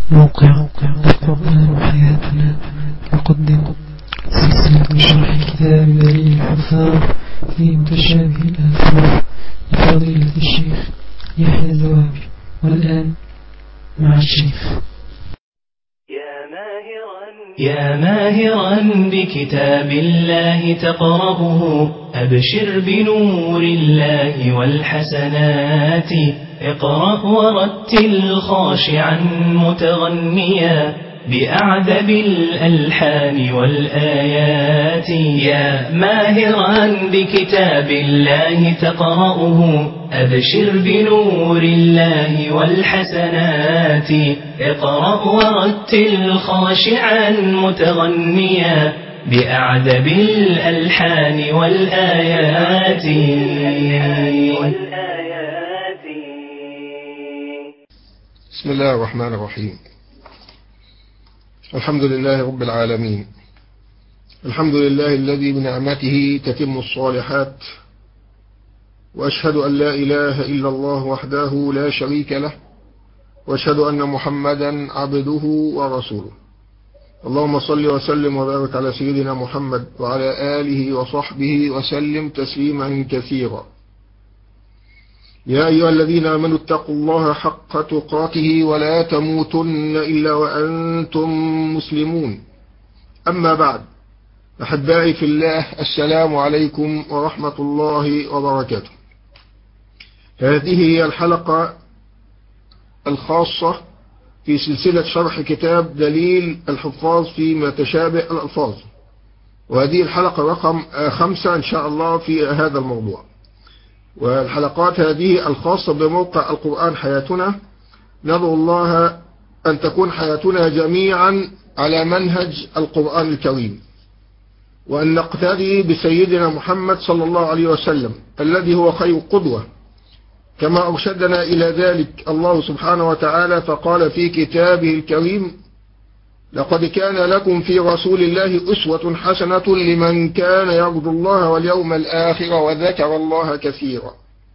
موقع القرآن حياتنا يقدم سلسلة شرح كتاب دليل الحفاظ في متشابه الألفاظ لفضيلة الشيخ يحيى الزوابي والآن مع الشيخ يا ماهرا بكتاب الله تقرأه أبشر بنور الله والحسنات اقرأ ورتل خاشعا متغنيا بأعذب الألحان والآيات يا ماهرا بكتاب الله تقرأه أبشر بنور الله والحسنات اقرأ ورتل خاشعا متغنيا بأعذب الألحان والآيات بسم الله الرحمن الرحيم الحمد لله رب العالمين الحمد لله الذي بنعمته تتم الصالحات وأشهد أن لا إله إلا الله وحده لا شريك له وأشهد أن محمدا عبده ورسوله اللهم صل وسلم وبارك على سيدنا محمد وعلى آله وصحبه وسلم تسليما كثيرا يا أيها الذين آمنوا اتقوا الله حق تقاته ولا تموتن إلا وأنتم مسلمون أما بعد أحبائي في الله السلام عليكم ورحمة الله وبركاته هذه هي الحلقة الخاصة في سلسلة شرح كتاب دليل الحفاظ في ما تشابه الألفاظ وهذه الحلقة رقم خمسة إن شاء الله في هذا الموضوع والحلقات هذه الخاصة بموقع القرآن حياتنا ندعو الله أن تكون حياتنا جميعا على منهج القرآن الكريم وأن نقتدي بسيدنا محمد صلى الله عليه وسلم الذي هو خير قدوة كما أرشدنا إلى ذلك الله سبحانه وتعالى فقال في كتابه الكريم لقد كان لكم في رسول الله أسوة حسنة لمن كان يرجو الله واليوم الآخر وذكر الله كثيرا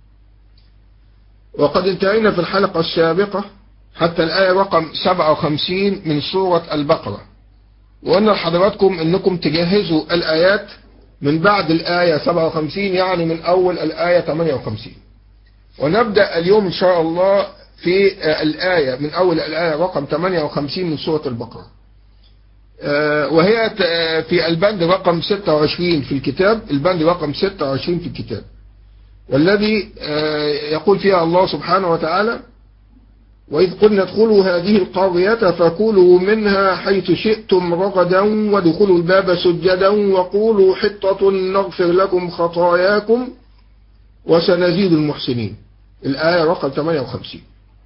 وقد انتهينا في الحلقة السابقة حتى الآية رقم 57 من سورة البقرة وأن لحضراتكم أنكم تجهزوا الآيات من بعد الآية 57 يعني من أول الآية 58 ونبدأ اليوم إن شاء الله في الآية من أول الآية رقم 58 من سورة البقرة وهي في البند رقم 26 في الكتاب البند رقم 26 في الكتاب والذي يقول فيها الله سبحانه وتعالى وإذ قلنا ادخلوا هذه القرية فكلوا منها حيث شئتم رغدا وادخلوا الباب سجدا وقولوا حطة نغفر لكم خطاياكم وسنزيد المحسنين الآية رقم 58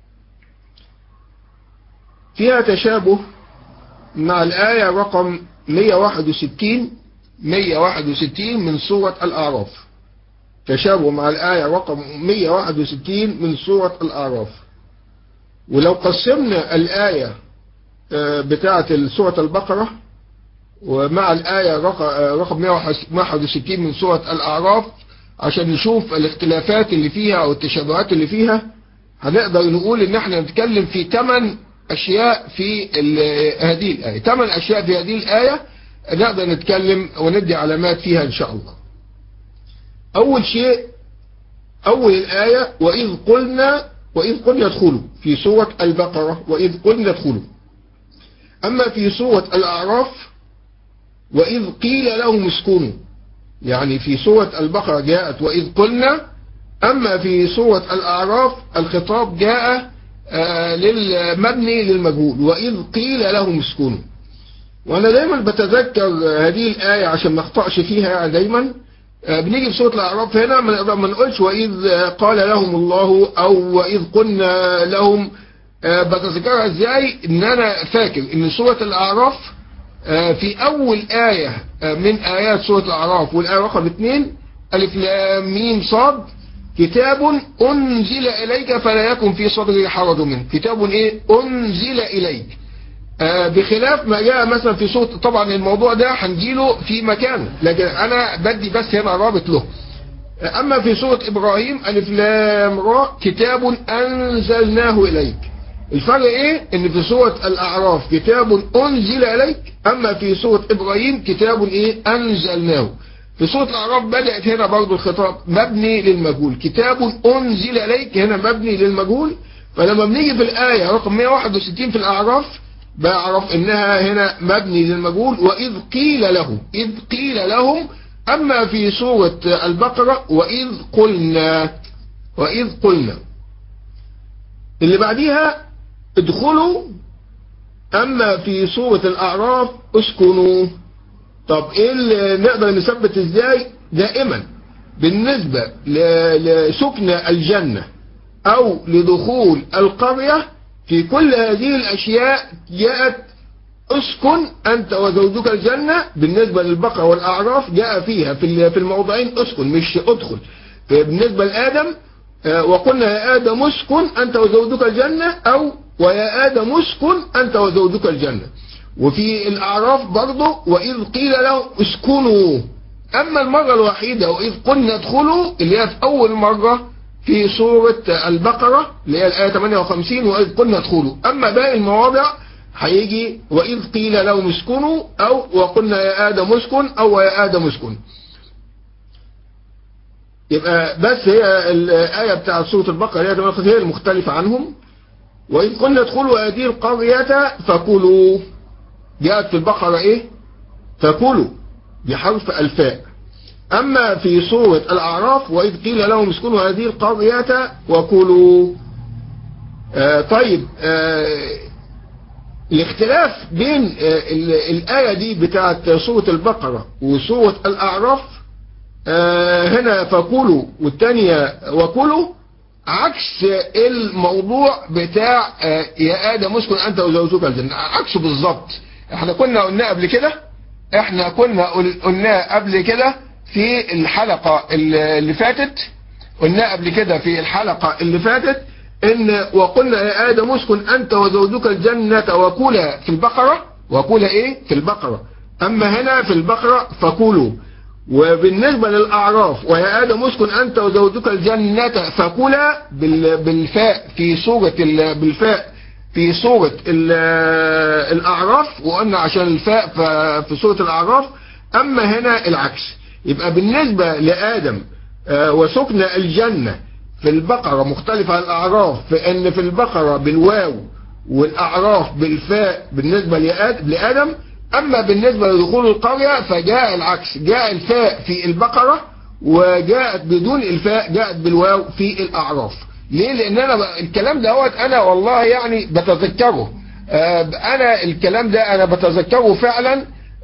فيها تشابه مع الآية رقم 161 161 من سورة الأعراف تشابه مع الآية رقم 161 من سورة الأعراف ولو قسمنا الآية بتاعة سورة البقرة ومع الآية رقم 161 من سورة الأعراف عشان نشوف الاختلافات اللي فيها أو التشابهات اللي فيها هنقدر نقول إن احنا نتكلم في 8 أشياء في هذه الآية 8 أشياء في هذه الآية نقدر نتكلم وندي علامات فيها إن شاء الله أول شيء أول الآية وإذ قلنا وإذ قلنا ادخلوا في سورة البقرة وإذ قلنا ادخلوا أما في سورة الأعراف وإذ قيل لهم اسكنوا يعني في سورة البقرة جاءت وإذ قلنا أما في سورة الأعراف الخطاب جاء آه للمبني للمجهول وإذ قيل لهم اسكنوا وأنا دايما بتذكر هذه الآية عشان ما اخطأش فيها يعني دايما آه بنيجي في سورة الأعراف هنا ما نقولش وإذ قال لهم الله أو وإذ قلنا لهم آه بتذكرها ازاي ان انا فاكر ان سورة الأعراف في أول آية من آيات سورة الأعراف والآية رقم 2 ألف لام ميم صاد كتاب أنزل إليك فلا يكن في صدري حرج منه كتاب إيه أنزل إليك آه بخلاف ما جاء مثلا في سورة طبعا الموضوع ده هنجيله في مكانه لكن أنا بدي بس هنا رابط له أما في سورة إبراهيم ألف لام را كتاب أنزلناه إليك الفرق ايه ان في سورة الاعراف كتاب انزل اليك اما في سورة ابراهيم كتاب ايه انزلناه في سورة الاعراف بدأت هنا برضو الخطاب مبني للمجهول كتاب انزل اليك هنا مبني للمجهول فلما بنيجي في الآية رقم 161 في الاعراف بعرف انها هنا مبني للمجهول واذ قيل له اذ قيل لهم اما في سورة البقرة واذ قلنا واذ قلنا اللي بعديها ادخلوا اما في سورة الاعراف اسكنوا طب ايه اللي نقدر نثبت ازاي دائما بالنسبة لسكن الجنة او لدخول القرية في كل هذه الاشياء جاءت اسكن انت وزوجك الجنة بالنسبة للبقرة والاعراف جاء فيها في الموضعين اسكن مش ادخل بالنسبة لآدم وقلنا يا آدم اسكن أنت وزوجك الجنة أو ويا آدم اسكن أنت وزوجك الجنة وفي الأعراف برضه وإذ قيل له اسكنوا أما المرة الوحيدة وإذ قلنا ادخلوا اللي هي في أول مرة في سورة البقرة اللي هي الآية 58 وإذ قلنا ادخلوا أما باقي المواضع هيجي وإذ قيل لهم اسكنوا أو وقلنا يا آدم اسكن أو يا آدم اسكن يبقى بس هي الآية بتاعت سورة البقرة هي هي المختلفة عنهم وإذ قلنا ادخلوا هذه القرية فكلوا جاءت في البقرة إيه فكلوا بحرف الفاء أما في سورة الأعراف وإذ قيل لهم اسكنوا هذه القرية وكلوا آه طيب آه الاختلاف بين آه الآية دي بتاعت سورة البقرة وسورة الأعراف هنا فكلوا والتانية وكلوا عكس الموضوع بتاع يا آدم اسكن أنت وزوجك الجنة عكسه بالظبط احنا كنا قلنا قبل كده احنا كنا قلنا قبل كده في الحلقة اللي فاتت قلنا قبل كده في الحلقة اللي فاتت ان وقلنا يا آدم اسكن أنت وزوجك الجنة وكلا في البقرة وكلا ايه في البقرة أما هنا في البقرة فكلوا وبالنسبة للأعراف ويا آدم اسكن أنت وزوجك الجنة فكلا بالفاء في سورة بالفاء في سورة الأعراف وقلنا عشان الفاء في سورة الأعراف أما هنا العكس يبقى بالنسبة لآدم وسكن الجنة في البقرة مختلفة عن الأعراف في أن في البقرة بالواو والأعراف بالفاء بالنسبة لآدم أما بالنسبة لدخول القرية فجاء العكس جاء الفاء في البقرة وجاءت بدون الفاء جاءت بالواو في الأعراف ليه لأن أنا الكلام دوت أنا والله يعني بتذكره آه أنا الكلام ده أنا بتذكره فعلا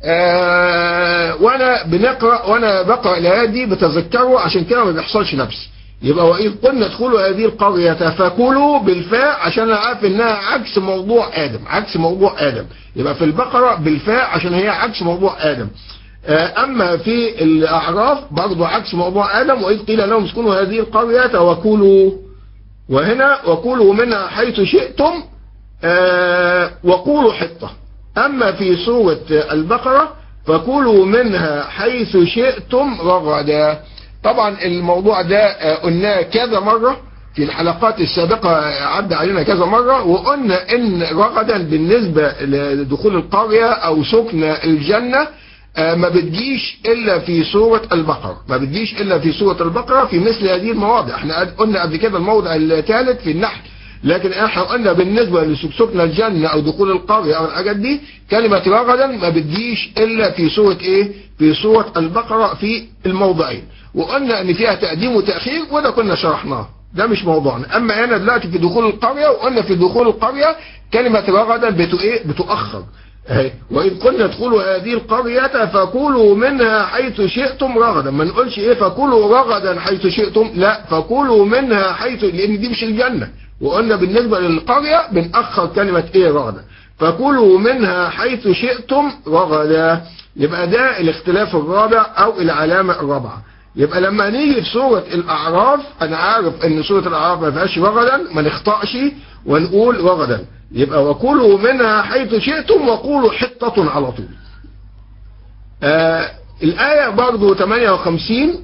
آه وأنا بنقرأ وأنا بقرأ الآيات دي بتذكره عشان كده ما بيحصلش نفسي يبقى وإذ قلنا ادخلوا هذه القرية فكلوا بالفاء عشان أنا عارف إنها عكس موضوع آدم عكس موضوع آدم يبقى في البقرة بالفاء عشان هي عكس موضوع آدم أما في الأعراف برضو عكس موضوع آدم وإذ قيل لهم اسكنوا هذه القرية وكلوا وهنا وكلوا منها حيث شئتم وقولوا حطة أما في سورة البقرة فكلوا منها حيث شئتم رغدا طبعا الموضوع ده قلناه كذا مرة في الحلقات السابقة عدى علينا كذا مرة وقلنا ان رغدا بالنسبة لدخول القرية او سكن الجنة ما بتجيش الا في سورة البقرة ما بتجيش الا في سورة البقرة في مثل هذه المواضع احنا قلنا قبل كده الموضع الثالث في النحل لكن احنا قلنا بالنسبة لسكن الجنة او دخول القرية او الحاجات دي كلمة رغدا ما بتجيش الا في سورة ايه في سورة البقرة في الموضعين وقلنا ان فيها تقديم وتأخير وده كنا شرحناه ده مش موضوعنا اما هنا دلوقتي في دخول القرية وقلنا في دخول القرية كلمة رغدا بتو ايه بتؤخر اهي وإذ قلنا ادخلوا هذه القرية فكلوا منها حيث شئتم رغدا ما نقولش ايه فكلوا رغدا حيث شئتم لا فكلوا منها حيث لان دي مش الجنة وقلنا بالنسبة للقرية بنأخر كلمة ايه رغدا فكلوا منها حيث شئتم رغدا يبقى ده الاختلاف الرابع او العلامة الرابعة يبقى لما نيجي في سورة الأعراف أنا عارف أن سورة الأعراف ما فيهاش رغدا ما نخطأش ونقول رغدا يبقى وكلوا منها حيث شئتم وقولوا حطة على طول آه الآية برضو 58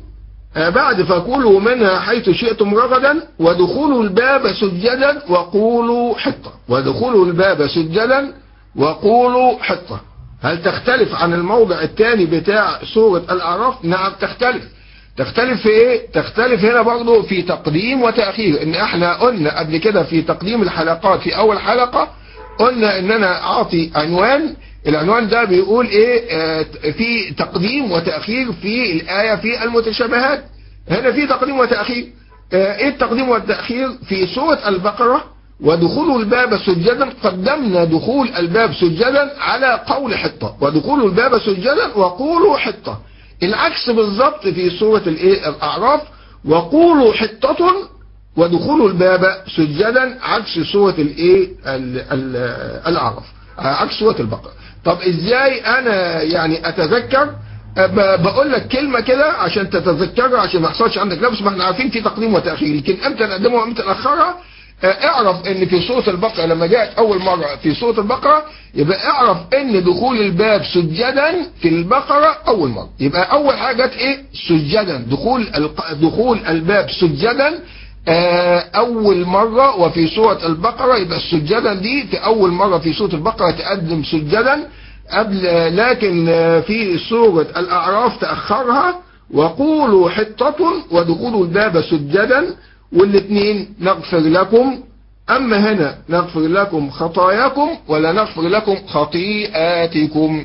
آه، بعد فكلوا منها حيث شئتم رغدا ودخولوا الباب سجدا وقولوا حطة ودخولوا الباب سجدا وقولوا حطة هل تختلف عن الموضع الثاني بتاع سورة الأعراف نعم تختلف تختلف في ايه تختلف هنا برضو في تقديم وتأخير ان احنا قلنا قبل كده في تقديم الحلقات في اول حلقة قلنا ان انا اعطي عنوان العنوان ده بيقول ايه آه في تقديم وتأخير في الآية في المتشابهات هنا في تقديم وتأخير آه ايه التقديم والتأخير في سورة البقرة ودخول الباب سجدا قدمنا دخول الباب سجدا على قول حطة ودخول الباب سجدا وقولوا حطة العكس بالظبط في سورة الايه الاعراف وقولوا حطة ودخول الباب سجدا عكس سورة الايه الاعراف عكس سورة البقرة طب ازاي انا يعني اتذكر بقول لك كلمة كده عشان تتذكرها عشان ما يحصلش عندك لبس ما احنا عارفين في تقديم وتأخير لكن امتى نقدمها وامتى نأخرها اعرف ان في سورة البقرة لما جاءت اول مرة في سورة البقرة يبقى اعرف ان دخول الباب سجدا في البقرة اول مرة يبقى اول حاجة جت ايه سجدا دخول دخول الباب سجدا اول مرة وفي سورة البقرة يبقى السجدا دي في اول مرة في سورة البقرة تقدم سجدا قبل لكن في سورة الاعراف تأخرها وقولوا حطة ودخول الباب سجدا والاثنين نغفر لكم أما هنا نغفر لكم خطاياكم ولا نغفر لكم خطيئاتكم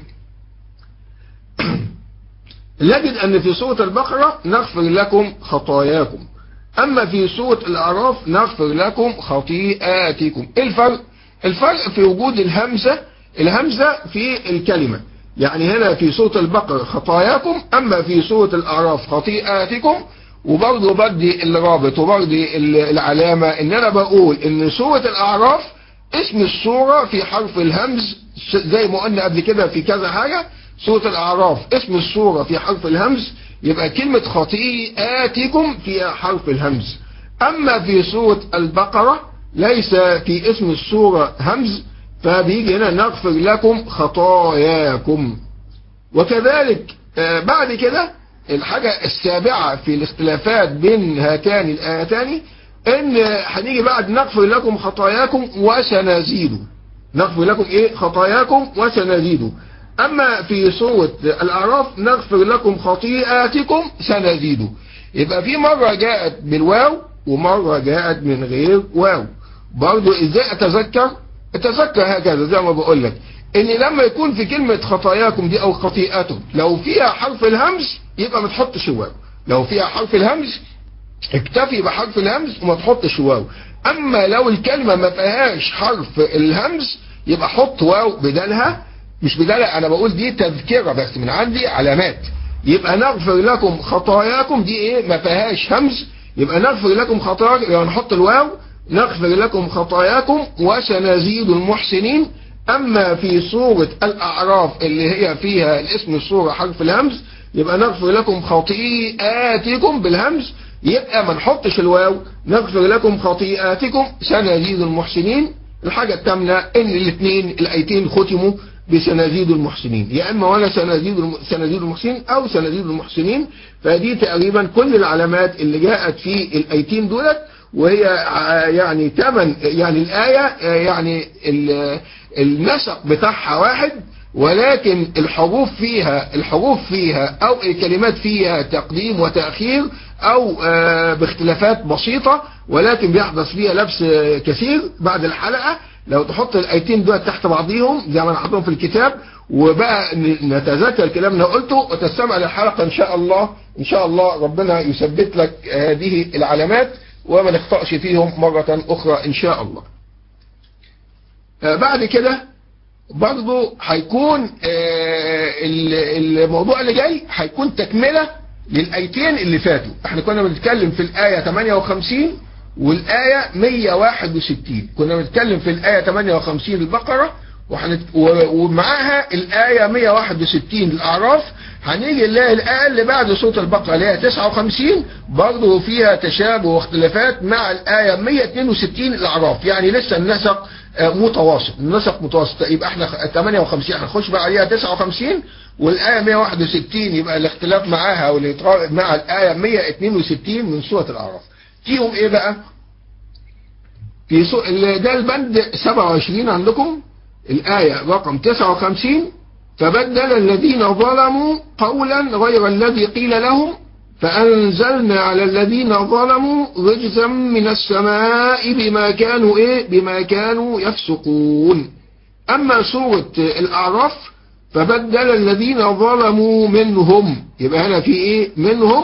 نجد أن في سورة البقرة نغفر لكم خطاياكم أما في سورة الأعراف نغفر لكم خطيئاتكم إيه الفرق؟ الفرق في وجود الهمزة الهمزة في الكلمة يعني هنا في سورة البقرة خطاياكم أما في سورة الأعراف خطيئاتكم وبرضه بدي الرابط وبرضه العلامة ان انا بقول ان سورة الاعراف اسم السورة في حرف الهمز زي ما قلنا قبل كده في كذا حاجة سورة الاعراف اسم السورة في حرف الهمز يبقى كلمة خطيئاتكم فيها حرف الهمز اما في سورة البقرة ليس في اسم السورة همز فبيجي هنا نغفر لكم خطاياكم وكذلك بعد كده الحاجة السابعة في الاختلافات بين هاتان الآيتان ان هنيجي بعد نغفر لكم خطاياكم وسنزيد نغفر لكم ايه خطاياكم وسنزيد اما في سورة الاعراف نغفر لكم خطيئاتكم سنزيد يبقى في مرة جاءت بالواو ومرة جاءت من غير واو برضو ازاي اتذكر اتذكر هكذا زي ما بقول لك ان لما يكون في كلمة خطاياكم دي او خطيئاتكم لو فيها حرف الهمز يبقى ما تحطش واو لو فيها حرف الهمز اكتفي بحرف الهمز وما تحطش واو اما لو الكلمة ما فيهاش حرف الهمز يبقى حط واو بدالها مش بدالها انا بقول دي تذكرة بس من عندي علامات يبقى نغفر لكم خطاياكم دي ايه ما فيهاش همز يبقى نغفر لكم خطاياكم يبقى نحط الواو نغفر لكم خطاياكم وسنزيد المحسنين اما في سورة الاعراف اللي هي فيها الاسم السورة حرف الهمز يبقى نغفر لكم خطيئاتكم بالهمز يبقى ما نحطش الواو نغفر لكم خطيئاتكم سنزيد المحسنين الحاجة التامنة ان الاثنين الايتين ختموا بسنازيد المحسنين يا اما ولا سنازيد سنازيد المحسنين او سنازيد المحسنين فدي تقريبا كل العلامات اللي جاءت في الايتين دولت وهي يعني تمن يعني الآية يعني النسق بتاعها واحد ولكن الحروف فيها الحروف فيها او الكلمات فيها تقديم وتأخير او باختلافات بسيطة ولكن بيحدث فيها لبس كثير بعد الحلقة لو تحط الايتين دول تحت بعضيهم زي ما انا حاطهم في الكتاب وبقى نتذكر الكلام اللي قلته وتستمع للحلقة ان شاء الله ان شاء الله ربنا يثبت لك هذه العلامات وما نخطأش فيهم مرة اخرى ان شاء الله بعد كده برضو هيكون الموضوع اللي جاي هيكون تكملة للآيتين اللي فاتوا احنا كنا بنتكلم في الآية 58 والآية 161 كنا بنتكلم في الآية 58 البقرة وحنت... ومعاها الآية 161 الأعراف هنيجي نلاقي الآية اللي بعد صوت البقرة اللي هي 59 برضه فيها تشابه واختلافات مع الآية 162 الأعراف يعني لسه النسق متواصل النسق متواصل يبقى احنا 58 هنخش بقى عليها 59 والآية 161 يبقى الاختلاف معاها والإطراء مع الآية 162 من سورة الأعراف فيهم ايه بقى في سو... ده البند 27 عندكم الآية رقم 59 فبدل الذين ظلموا قولا غير الذي قيل لهم فأنزلنا على الذين ظلموا رجزا من السماء بما كانوا إيه بما كانوا يفسقون أما سورة الأعراف فبدل الذين ظلموا منهم يبقى هنا في إيه منهم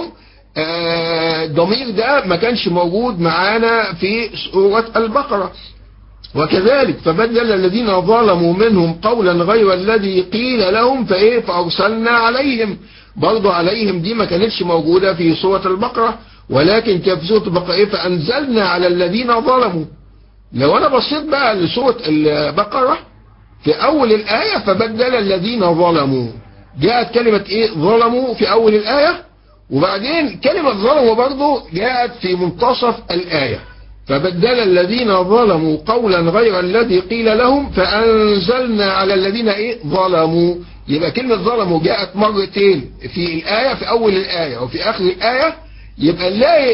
الضمير آه ده ما كانش موجود معانا في سورة البقرة وكذلك فبدل الذين ظلموا منهم قولا غير الذي قيل لهم فإيه فأرسلنا عليهم برضو عليهم دي ما كانتش موجودة في سورة البقرة ولكن كان في سورة البقرة إيه فأنزلنا على الذين ظلموا لو أنا بصيت بقى لسورة البقرة في أول الآية فبدل الذين ظلموا جاءت كلمة إيه ظلموا في أول الآية وبعدين كلمة ظلموا برضو جاءت في منتصف الآية فبدل الذين ظلموا قولا غير الذي قيل لهم فأنزلنا على الذين إيه ظلموا يبقى كلمة ظلموا جاءت مرتين في الآية في أول الآية وفي آخر الآية يبقى نلاقي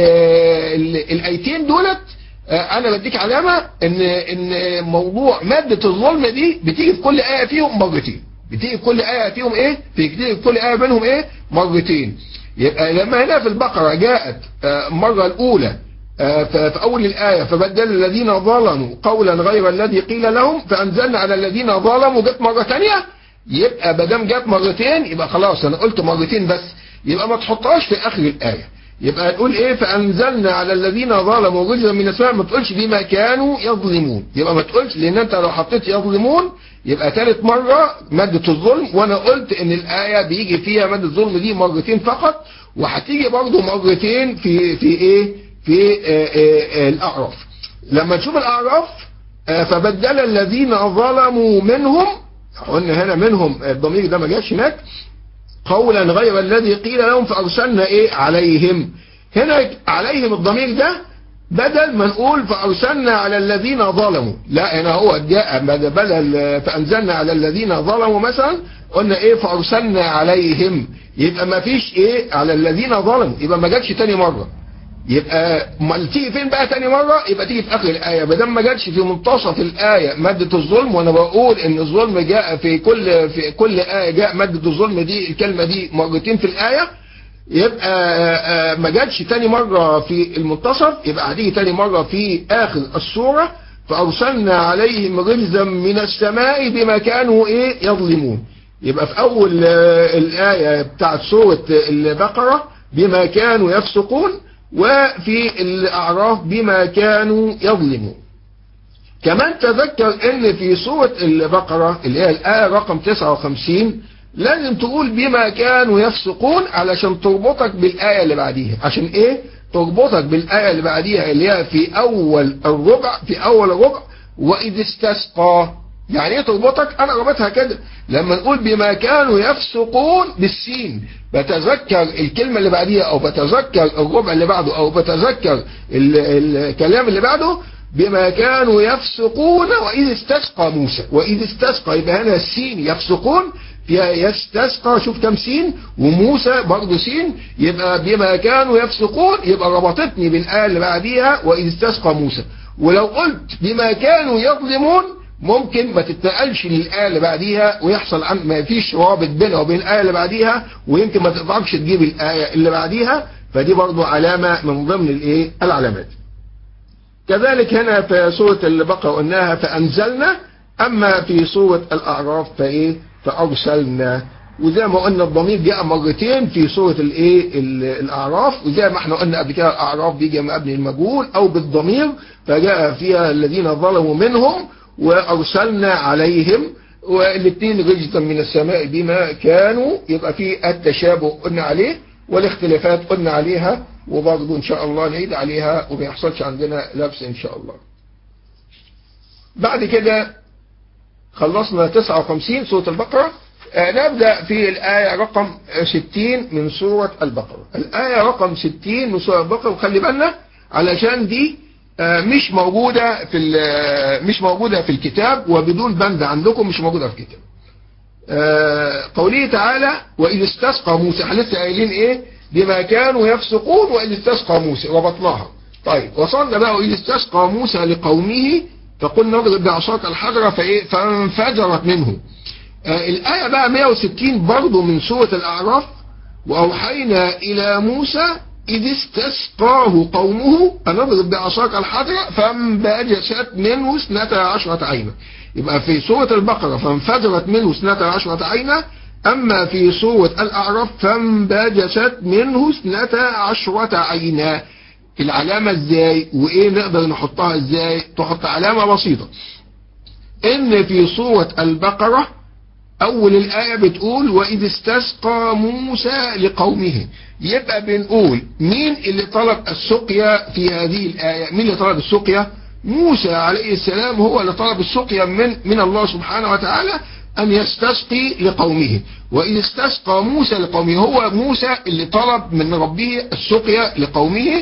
الآيتين دولت أنا بديك علامة إن إن موضوع مادة الظلم دي بتيجي في كل آية فيهم مرتين بتيجي في كل آية فيهم إيه في كل آية منهم إيه مرتين يبقى لما هنا في البقرة جاءت المرة الأولى في أول الآية فبدل الذين ظلموا قولا غير الذي قيل لهم فأنزلنا على الذين ظلموا جت مرة ثانية يبقى بدام جت مرتين يبقى خلاص أنا قلت مرتين بس يبقى ما تحطهاش في آخر الآية يبقى نقول إيه فأنزلنا على الذين ظلموا رجلا من السماء ما تقولش بما كانوا يظلمون يبقى ما تقولش لأن أنت لو حطيت يظلمون يبقى ثالث مرة مادة الظلم وأنا قلت إن الآية بيجي فيها مادة الظلم دي مرتين فقط وهتيجي برضه مرتين في في إيه في آآ آآ الأعراف لما نشوف الأعراف فبدل الذين ظلموا منهم قلنا هنا منهم الضمير ده ما جاش هناك قولا غير الذي قيل لهم فأرسلنا إيه عليهم هنا عليهم الضمير ده بدل ما نقول فأرسلنا على الذين ظلموا لا هنا هو جاء بدل فأنزلنا على الذين ظلموا مثلا قلنا ايه فأرسلنا عليهم يبقى ما فيش ايه على الذين ظلموا يبقى ما جاتش تاني مرة يبقى امال تيجي فين بقى تاني مرة يبقى تيجي في اخر الاية ما دام ما جاتش في منتصف الايه ماده الظلم وانا بقول ان الظلم جاء في كل في كل ايه جاء ماده الظلم دي الكلمه دي مرتين في الايه يبقى ما جاتش تاني مرة في المنتصف يبقى هتيجي تاني مرة في اخر السورة فارسلنا عليهم رجزا من السماء بما كانوا ايه يظلمون يبقى في اول الايه بتاعت سوره البقره بما كانوا يفسقون وفي الأعراف بما كانوا يظلمون كمان تذكر ان في سورة البقرة اللي هي الآية رقم 59 لازم تقول بما كانوا يفسقون علشان تربطك بالآية اللي بعديها عشان ايه تربطك بالآية اللي بعديها اللي هي في أول الربع في أول الربع وإذ استسقى يعني ايه تربطك انا ربطها كده لما نقول بما كانوا يفسقون بالسين بتذكر الكلمة اللي بعديها او بتذكر الربع اللي بعده او بتذكر الكلام اللي بعده بما كانوا يفسقون واذ استسقى موسى واذ استسقى يبقى هنا السين يفسقون فيها يستسقى شوف كم سين وموسى برضه سين يبقى بما كانوا يفسقون يبقى ربطتني بالايه اللي بعديها واذ استسقى موسى ولو قلت بما كانوا يظلمون ممكن ما تتنقلش للآية اللي بعديها ويحصل عن ما فيش رابط بينها وبين الآية اللي بعديها ويمكن ما تقدرش تجيب الآية اللي بعديها فدي برضو علامة من ضمن الايه العلامات كذلك هنا في سورة البقرة قلناها فأنزلنا أما في سورة الأعراف فإيه فأرسلنا وزي ما قلنا الضمير جاء مرتين في سورة الايه الأعراف وزي ما احنا قلنا قبل كده الأعراف بيجي مبني المجهول أو بالضمير فجاء فيها الذين ظلموا منهم وأرسلنا عليهم والاثنين رجزا من السماء بما كانوا يبقى في التشابه قلنا عليه والاختلافات قلنا عليها وبرضه إن شاء الله نعيد عليها وما يحصلش عندنا لبس إن شاء الله بعد كده خلصنا 59 سورة البقرة آه نبدأ في الآية رقم 60 من سورة البقرة الآية رقم 60 من سورة البقرة وخلي بالنا علشان دي مش موجودة في مش موجودة في الكتاب وبدون بند عندكم مش موجودة في الكتاب قوله تعالى وإذ استسقى موسى احنا لسه قايلين ايه بما كانوا يفسقون وإذ استسقى موسى ربطناها طيب وصلنا بقى وإذ استسقى موسى لقومه فقلنا نضرب بعصاك الحجرة فايه فانفجرت منه الآية بقى 160 برضه من سورة الأعراف وأوحينا إلى موسى إذ استسقاه قومه أن اضرب بعصاك الحجرة فانبجست منه اثنتا عشرة عينا يبقى في سورة البقرة فانفجرت منه اثنتا عشرة عينا أما في سورة الأعراف فانبجست منه اثنتا عشرة عينا العلامة ازاي وإيه نقدر نحطها ازاي تحط علامة بسيطة إن في سورة البقرة أول الآية بتقول وإذ استسقى موسى لقومه يبقى بنقول مين اللي طلب السقيا في هذه الآية مين اللي طلب السقيا موسى عليه السلام هو اللي طلب السقيا من من الله سبحانه وتعالى أن يستسقي لقومه وإذ استسقى موسى لقومه هو موسى اللي طلب من ربه السقيا لقومه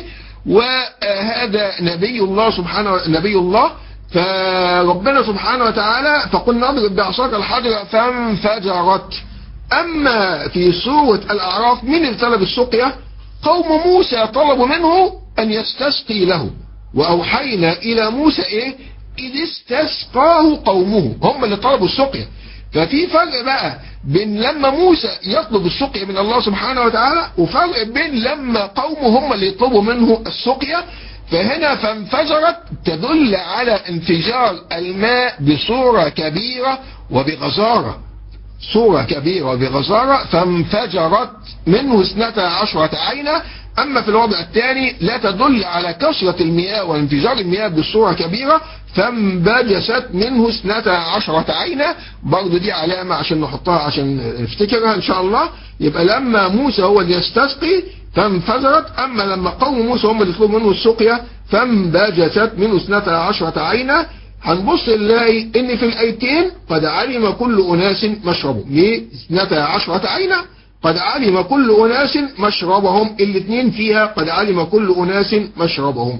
وهذا نبي الله سبحانه نبي الله فربنا سبحانه وتعالى فقلنا اضرب بعصاك الحجر فانفجرت أما في سورة الأعراف من اللي طلب السقيا قوم موسى طلبوا منه أن يستسقي له وأوحينا إلى موسى إيه إذ استسقاه قومه هم اللي طلبوا السقيا ففي فرق بقى بين لما موسى يطلب السقيا من الله سبحانه وتعالى وفرق بين لما قومه هم اللي يطلبوا منه السقيا فهنا فانفجرت تدل على انفجار الماء بصورة كبيرة وبغزارة صورة كبيرة وبغزارة فانفجرت منه اثنتا عشرة عينا أما في الوضع الثاني لا تدل على كثرة المياه وانفجار المياه بصورة كبيرة فانبجست منه اثنتا عشرة عينا برضو دي علامة عشان نحطها عشان نفتكرها إن شاء الله يبقى لما موسى هو اللي يستسقي فانفجرت أما لما قوم موسى هم اللي يطلبوا منه السقيا فانبجست منه اثنتا عشرة عينا هنبص نلاقي ان في الايتين قد علم كل اناس مشربهم ليه اثنتا عشرة عينا قد علم كل اناس مشربهم الاثنين فيها قد علم كل اناس مشربهم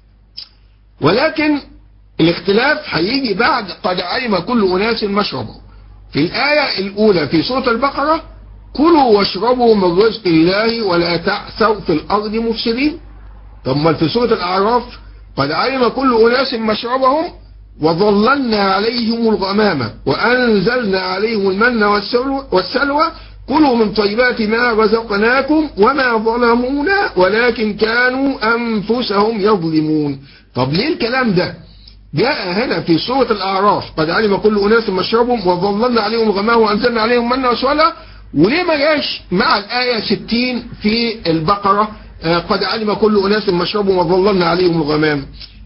ولكن الاختلاف هيجي بعد قد علم كل اناس مشربهم في الآية الأولى في سورة البقرة كلوا واشربوا من رزق الله ولا تعثوا في الأرض مفسدين ثم في سورة الأعراف قد علم كل أناس مشربهم وظللنا عليهم الغمامة وأنزلنا عليهم المن والسلوى كلوا من طيبات ما رزقناكم وما ظلمونا ولكن كانوا أنفسهم يظلمون طب ليه الكلام ده جاء هنا في سورة الأعراف قد علم كل أناس مشربهم وظللنا عليهم الغمامة وأنزلنا عليهم المن والسلوى وليه ما جاش مع الآية 60 في البقرة قد علم كل أناس مشربهم وظللنا عليهم الغمام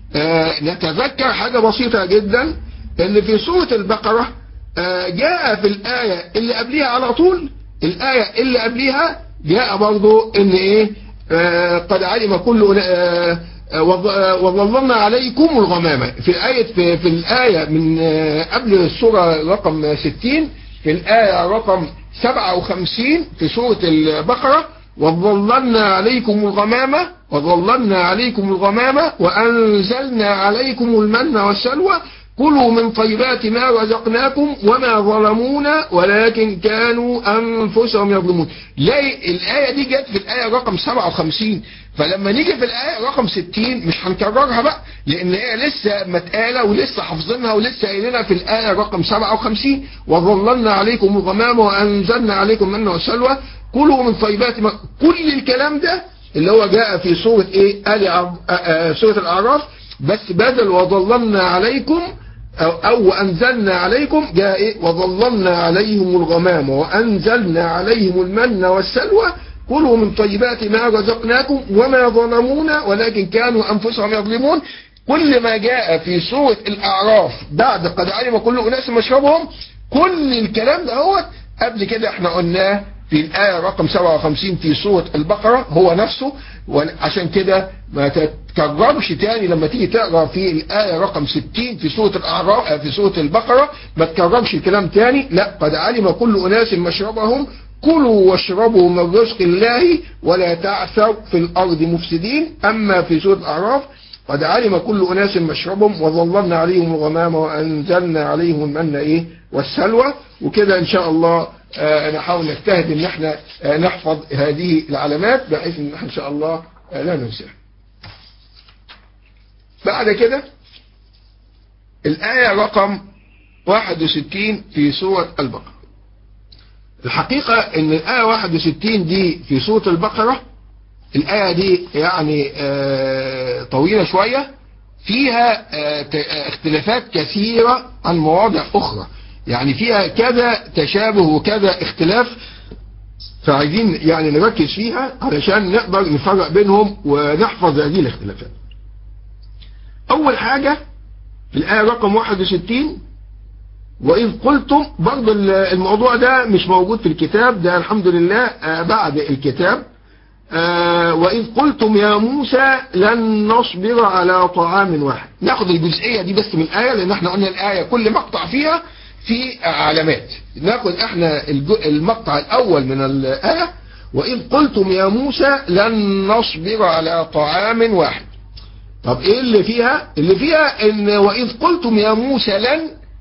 نتذكر حاجة بسيطة جدا ان في سورة البقرة جاء في الآية اللي قبلها على طول الآية اللي قبلها جاء برضو ان ايه قد علم كل وظللنا عليكم الغمامة في آية في, في الآية من قبل السورة رقم 60 في الآية رقم 57 في سورة البقرة وظللنا عليكم الغمامة وظللنا عليكم الغمامة وأنزلنا عليكم المن والسلوى كلوا من طيبات ما رزقناكم وما ظلمونا ولكن كانوا أنفسهم يظلمون لا الآية دي جت في الآية رقم 57 فلما نيجي في الآية رقم 60 مش هنكررها بقى لأن هي لسه متقالة ولسه حافظينها ولسه قايلينها في الآية رقم 57 وظللنا عليكم الغمامة وأنزلنا عليكم من والسلوى كلوا من طيبات ما كل الكلام ده اللي هو جاء في سورة ايه آل سورة الأعراف بس بدل وظللنا عليكم أو, أو وأنزلنا عليكم جاء إيه وظللنا عليهم الغمام وأنزلنا عليهم المن والسلوى كلوا من طيبات ما رزقناكم وما ظلمونا ولكن كانوا أنفسهم يظلمون كل ما جاء في سورة الأعراف بعد قد علم كل أناس مشربهم كل الكلام ده هو قبل كده احنا قلناه في الآية رقم 57 في سورة البقرة هو نفسه وعشان كده ما تتكررش تاني لما تيجي تقرأ في الآية رقم 60 في سورة الأعراف في سورة البقرة ما تكررش الكلام تاني لا قد علم كل أناس مشربهم كلوا واشربوا من رزق الله ولا تعثوا في الأرض مفسدين أما في سورة الأعراف قد علم كل أناس مشربهم وظللنا عليهم الغمام وأنزلنا عليهم المن إيه والسلوى وكده إن شاء الله آه نحاول نجتهد إن احنا آه نحفظ هذه العلامات بحيث إن احنا إن شاء الله آه لا ننساها بعد كده الآية رقم 61 في سورة البقرة الحقيقة ان الآية 61 دي في سورة البقرة الآية دي يعني آه طويلة شوية فيها آه اختلافات كثيرة عن مواضع أخرى يعني فيها كذا تشابه وكذا اختلاف فعايزين يعني نركز فيها علشان نقدر نفرق بينهم ونحفظ هذه الاختلافات أول حاجة في الآية رقم 61 وإذ قلتم برضه الموضوع ده مش موجود في الكتاب ده الحمد لله بعد الكتاب وإذ قلتم يا موسى لن نصبر على طعام واحد ناخد الجزئية دي بس من الآية لأن احنا قلنا الآية كل مقطع فيها في علامات ناخد احنا المقطع الأول من الآية وإذ قلتم يا موسى لن نصبر على طعام واحد طب ايه اللي فيها اللي فيها ان وإذ قلتم يا موسى لن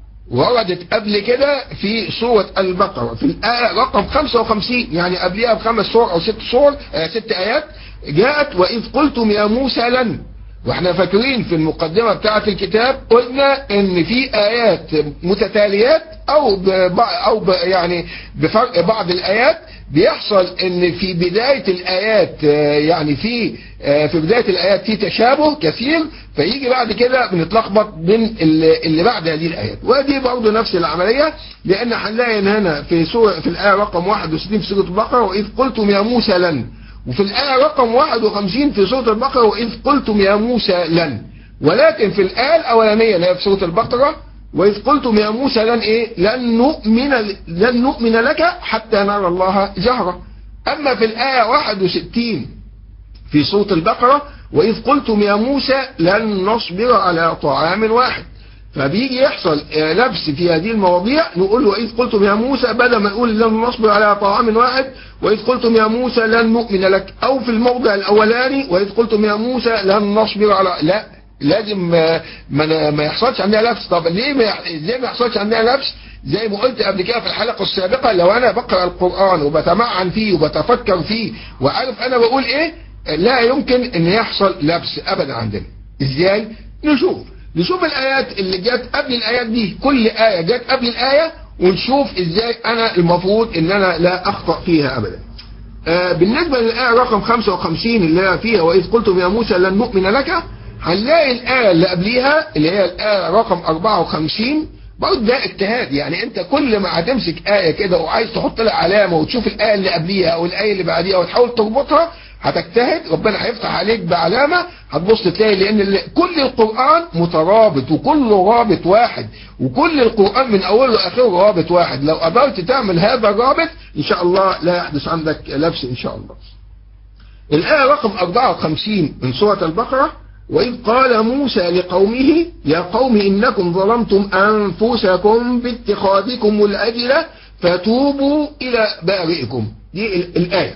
وردت قبل كده في سورة البقرة في الآية رقم 55 يعني قبلها بخمس سور أو ست سور آه ست آيات جاءت وإذ قلتم يا موسى لن واحنا فاكرين في المقدمة بتاعة الكتاب قلنا ان في آيات متتاليات او او ب يعني بفرق بعض الآيات بيحصل ان في بداية الآيات يعني في في بداية الآيات في تشابه كثير فيجي بعد كده بنتلخبط بين اللي بعد هذه الآيات ودي برضه نفس العملية لأن هنلاقي هنا في سورة في الآية رقم 61 في سورة البقرة وإذ قلتم يا موسى لن وفي الآية رقم 51 في سورة البقرة وإذ قلتم يا موسى لن ولكن في الآية الأولانية اللي هي في سورة البقرة وإذ قلتم يا موسى لن إيه لن نؤمن لن نؤمن لك حتى نرى الله جهرة أما في الآية 61 في سورة البقرة وإذ قلتم يا موسى لن نصبر على طعام واحد فبيجي يحصل لبس في هذه المواضيع نقول وإذ قلتم يا موسى بدل ما نقول لن نصبر على طعام واحد وإذ قلتم يا موسى لن نؤمن لك أو في الموضع الأولاني وإذ قلتم يا موسى لن نصبر على لا لازم ما ما يحصلش عندنا لبس طب ليه ما ازاي ما يحصلش عندنا لبس زي ما قلت قبل كده في الحلقة السابقة لو أنا بقرأ القرآن وبتمعن فيه وبتفكر فيه وعارف أنا بقول إيه لا يمكن ان يحصل لبس ابدا عندنا ازاي نشوف نشوف الايات اللي جت قبل الايات دي كل ايه جت قبل الايه ونشوف ازاي انا المفروض ان انا لا اخطا فيها ابدا آه بالنسبه للايه رقم 55 اللي هي فيها واذ قلتم يا موسى لن نؤمن لك هنلاقي الايه اللي قبليها اللي هي الايه رقم 54 برضه ده اجتهاد يعني انت كل ما هتمسك ايه كده وعايز تحط لها علامه وتشوف الايه اللي قبليها او الايه اللي بعديها وتحاول تربطها هتجتهد ربنا هيفتح عليك بعلامة هتبص تلاقي لان كل القرآن مترابط وكله رابط واحد وكل القرآن من اوله لاخره رابط واحد لو قدرت تعمل هذا الرابط ان شاء الله لا يحدث عندك لبس ان شاء الله الآية رقم 54 من سورة البقرة وإذ قال موسى لقومه يا قوم إنكم ظلمتم أنفسكم باتخاذكم الأجلة فتوبوا إلى بارئكم دي الآية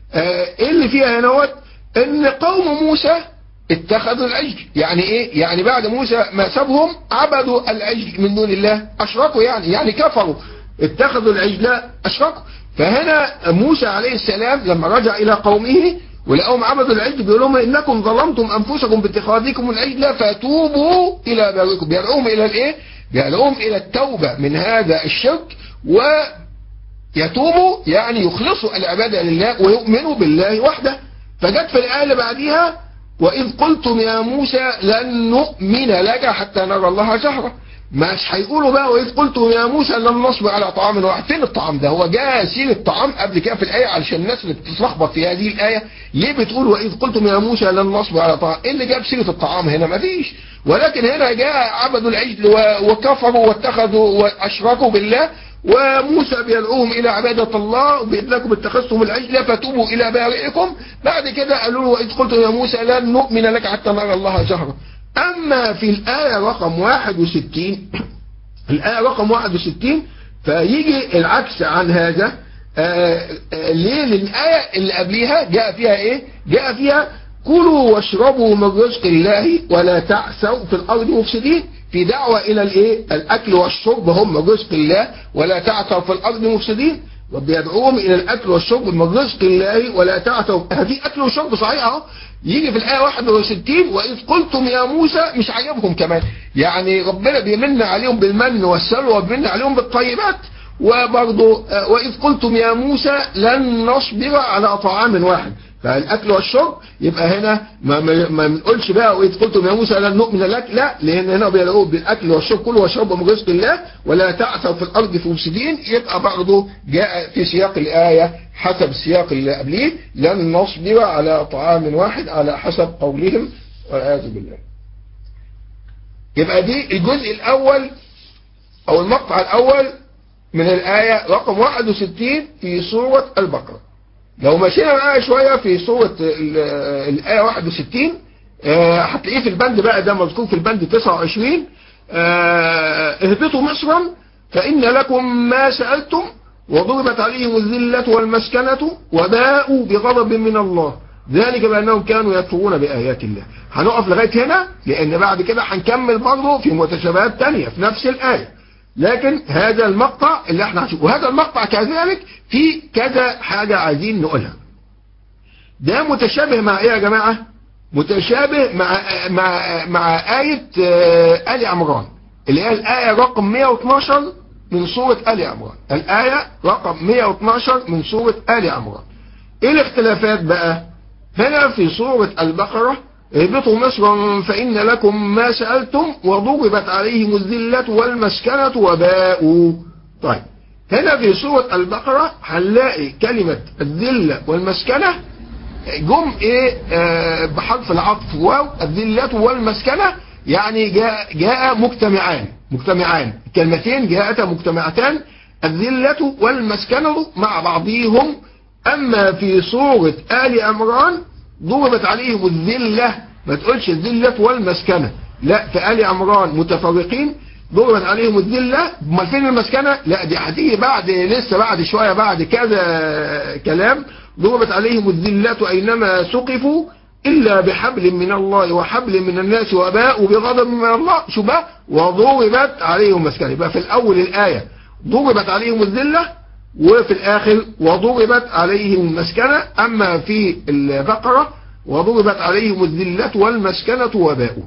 ايه اللي فيها هنا ان قوم موسى اتخذوا العجل يعني ايه يعني بعد موسى ما سابهم عبدوا العجل من دون الله اشركوا يعني يعني كفروا اتخذوا العجل اشركوا فهنا موسى عليه السلام لما رجع الى قومه ولقوم عبدوا العجل بيقول لهم انكم ظلمتم انفسكم باتخاذكم العجل فتوبوا الى بارئكم بيدعوهم الى الايه بيدعوهم الى التوبه من هذا الشرك و يتوبوا يعني يخلصوا العبادة لله ويؤمنوا بالله وحده فجت في الآية اللي بعديها وإذ قلتم يا موسى لن نؤمن لك حتى نرى الله جهرة مش هيقولوا بقى وإذ قلتم يا موسى لن نصبر على طعام واحد فين الطعام ده هو جاء سيرة الطعام قبل كده في الآية علشان الناس اللي بتتلخبط في هذه الآية ليه بتقول وإذ قلتم يا موسى لن نصبر على طعام إيه اللي جاب سيرة الطعام هنا مفيش ولكن هنا جاء عبدوا العجل وكفروا واتخذوا وأشركوا بالله وموسى بيدعوهم إلى عبادة الله وبيقول لكم اتخذتم العجل فتوبوا إلى بارئكم بعد كده قالوا له وإذ قلتم يا موسى لن نؤمن لك حتى نرى الله جهرا أما في الآية رقم 61 الآية رقم 61 فيجي العكس عن هذا آه آه ليه للآية اللي قبليها جاء فيها إيه جاء فيها كلوا واشربوا من رزق الله ولا تعثوا في الأرض مفسدين في دعوة إلى الإيه الأكل والشرب هم من رزق الله ولا تعثوا في الأرض مفسدين وبيدعوهم إلى الأكل والشرب من رزق الله ولا تعثوا هذه أكل وشرب صحيح أهو يجي في الآية 61 وإذ قلتم يا موسى مش عاجبهم كمان يعني ربنا بيمن عليهم بالمن والسلوى وبيمن عليهم بالطيبات وبرضه وإذ قلتم يا موسى لن نصبر على طعام واحد فالأكل والشرب يبقى هنا ما ما بنقولش بقى وإذ قلتم يا موسى لن نؤمن لك لا لأن هنا بيدعوه بالأكل والشرب كله واشربوا من رزق الله ولا تعثوا في الأرض في مفسدين يبقى برضه جاء في سياق الآية حسب السياق اللي قبليه لن نصبر على طعام واحد على حسب قولهم والعياذ بالله يبقى دي الجزء الأول أو المقطع الأول من الآية رقم 61 في سورة البقرة لو مشينا معايا شوية في سورة الآية 61 هتلاقيه في البند بقى ده مذكور في البند 29 اهبطوا مصرا فإن لكم ما سألتم وضربت عليهم الذلة والمسكنة وباءوا بغضب من الله ذلك بأنهم كانوا يكفرون بآيات الله هنقف لغاية هنا لأن بعد كده هنكمل برضه في متشابهات تانية في نفس الآية لكن هذا المقطع اللي احنا هنشوفه وهذا المقطع كذلك في كذا حاجة عايزين نقولها ده متشابه مع ايه يا جماعة متشابه مع مع مع آية آل عمران اللي هي الآية رقم 112 من سورة آل عمران الآية رقم 112 من سورة آل عمران ايه الاختلافات بقى هنا في سورة البقرة اهبطوا مصرا فإن لكم ما سألتم وضربت عليهم الذلة والمسكنة وباءوا طيب هنا في سورة البقرة هنلاقي كلمة الذلة والمسكنة جم ايه آه بحرف العطف واو الذلة والمسكنة يعني جاء, جاء مجتمعان مجتمعان كلمتين جاءتا مجتمعتان الذلة والمسكنة مع بعضهم أما في سورة آل عمران ضربت عليهم الذلة ما تقولش الذلة والمسكنة لا في آل عمران متفرقين ضربت عليهم الذلة امال فين المسكنة لا دي هتيجي بعد لسه بعد شوية بعد كذا كلام ضربت عليهم الذلة أينما سقفوا إلا بحبل من الله وحبل من الناس وباءوا بغضب من الله شو بقى وضربت عليهم مسكنة يبقى في الأول الآية ضربت عليهم الذلة وفي الآخر وضربت عليهم المسكنة أما في البقرة وضربت عليهم الذلة والمسكنة وباءوا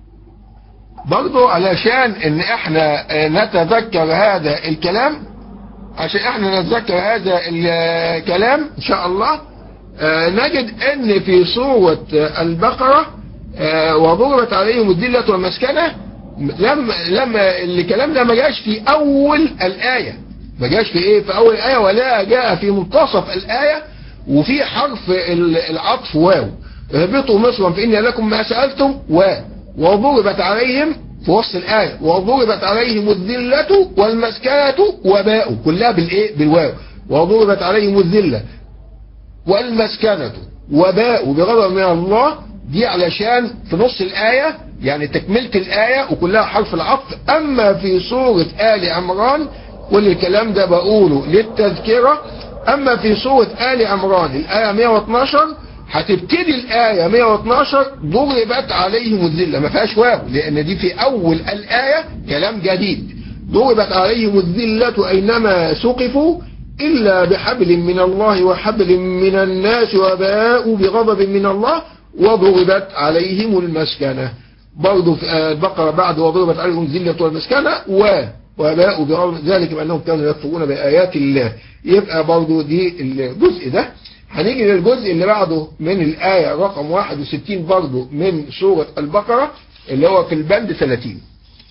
برضو علشان ان احنا نتذكر هذا الكلام عشان احنا نتذكر هذا الكلام ان شاء الله نجد ان في سورة البقرة وضربت عليهم الذلة والمسكنة لما لما الكلام ده ما جاش في اول الايه ما جاش في ايه في اول الايه ولا جاء في منتصف الايه وفي حرف العطف واو اهبطوا مصرا فان لكم ما سالتم و وضربت عليهم في وسط الايه وضربت عليهم الذله والمسكنه وباء كلها بالايه بالواو وضربت عليهم الذله والمسكنه وباء بغضب من الله دي علشان في نص الايه يعني تكمله الايه وكلها حرف العطف اما في سوره ال عمران كل الكلام ده بقوله للتذكرة أما في سورة آل عمران الآية 112 هتبتدي الآية 112 ضربت عليهم الذلة ما فيهاش واو لأن دي في أول الآية كلام جديد ضربت عليهم الذلة أينما سقفوا إلا بحبل من الله وحبل من الناس وباءوا بغضب من الله وضربت عليهم المسكنة برضو في البقرة بعد وضربت عليهم الذلة والمسكنة و وباءوا بغضب ذلك بأنهم كانوا يكفرون بآيات الله يبقى برضو دي الجزء ده هنيجي للجزء اللي بعده من الآية رقم 61 برضو من سورة البقرة اللي هو في البند 30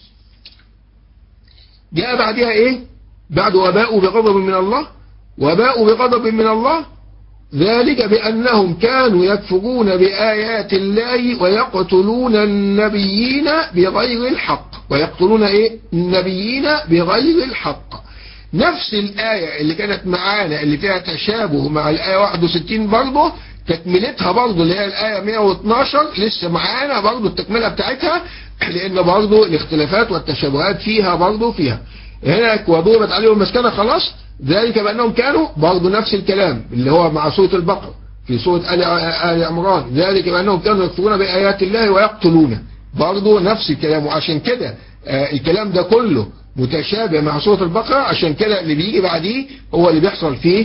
جاء بعدها ايه بعد وباء بغضب من الله وباء بغضب من الله ذلك بأنهم كانوا يكفرون بآيات الله ويقتلون النبيين بغير الحق ويقتلون ايه النبيين بغير الحق نفس الآية اللي كانت معانا اللي فيها تشابه مع الآية 61 برضه تكملتها برضه اللي هي الآية 112 لسه معانا برضه التكملة بتاعتها لأن برضه الاختلافات والتشابهات فيها برضه فيها هناك وضربت عليهم المسكنة خلاص ذلك بأنهم كانوا برضه نفس الكلام اللي هو مع سورة البقرة في سورة آل آل عمران ذلك بأنهم كانوا يكفرون بآيات الله ويقتلون برضه نفس الكلام وعشان كده آه الكلام ده كله متشابه مع سورة البقرة عشان كده اللي بيجي بعديه هو اللي بيحصل فيه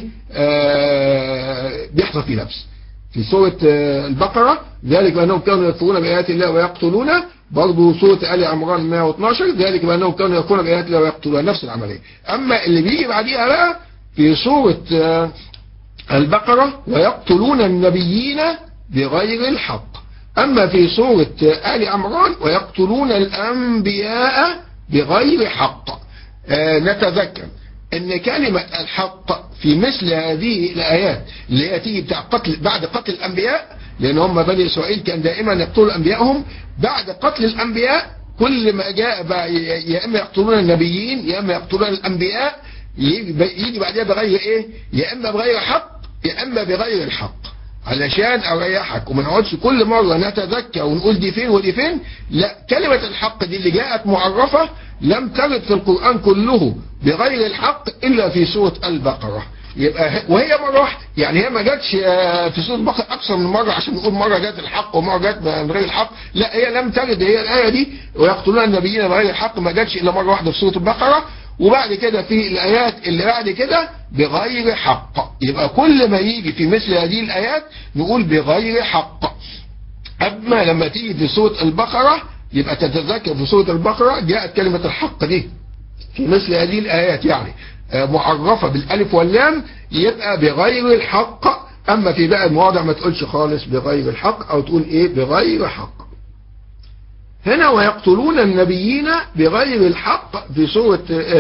آه بيحصل فيه نفس في سورة آه البقرة ذلك بأنهم كانوا يكفرون بآيات الله ويقتلون برضه سورة آل عمران 112 ذلك بأنهم كانوا يكفرون بآيات الله ويقتلون نفس العملية أما اللي بيجي بعديها بقى في سورة آه البقرة ويقتلون النبيين بغير الحق أما في سورة آل عمران ويقتلون الأنبياء بغير حق آه نتذكر ان كلمة الحق في مثل هذه الآيات اللي هي تيجي بتاع قتل بعد قتل الأنبياء لأن هم بني إسرائيل كان دائما يقتلوا أنبيائهم بعد قتل الأنبياء كل ما جاء بقى يا إما يقتلون النبيين يا إما يقتلون الأنبياء يجي بعدها بغير إيه يا إما بغير حق يا إما بغير الحق علشان اريحك وما نقعدش كل مرة نتذكر ونقول دي فين ودي فين لا كلمة الحق دي اللي جاءت معرفة لم ترد في القرآن كله بغير الحق الا في سورة البقرة يبقى وهي مرة واحدة يعني هي ما جاتش في سورة البقرة اكثر من مرة عشان نقول مرة جات الحق ومرة جات بغير الحق لا هي لم ترد هي الآية دي ويقتلون النبيين بغير الحق ما جاتش الا مرة واحدة في سورة البقرة وبعد كده في الآيات اللي بعد كده بغير حق يبقى كل ما يجي في مثل هذه الآيات نقول بغير حق أما لما تيجي في سورة البقرة يبقى تتذكر في سورة البقرة جاءت كلمة الحق دي في مثل هذه الآيات يعني معرفة بالألف واللام يبقى بغير الحق أما في بقى المواضع ما تقولش خالص بغير الحق أو تقول إيه بغير حق هنا ويقتلون النبيين بغير الحق في سورة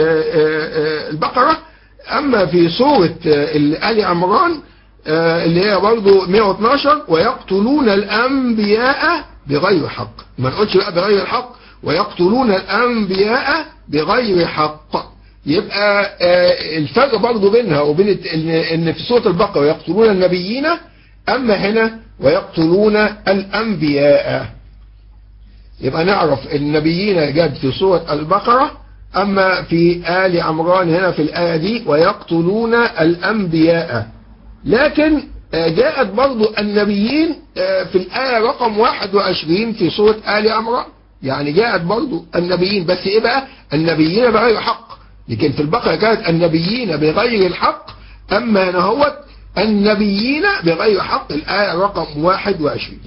البقرة أما في سورة آل عمران اللي هي برضو 112 ويقتلون الأنبياء بغير حق ما نقولش بقى بغير الحق ويقتلون الأنبياء بغير حق يبقى الفرق برضو بينها وبين ان في سورة البقرة يقتلون النبيين أما هنا ويقتلون الأنبياء يبقى نعرف النبيين جد في سورة البقرة أما في آل عمران هنا في الآية دي ويقتلون الأنبياء لكن جاءت برضو النبيين في الآية رقم 21 في سورة آل عمران يعني جاءت برضو النبيين بس إيه بقى النبيين بغير حق لكن في البقرة كانت النبيين بغير الحق أما نهوت النبيين بغير حق الآية رقم 21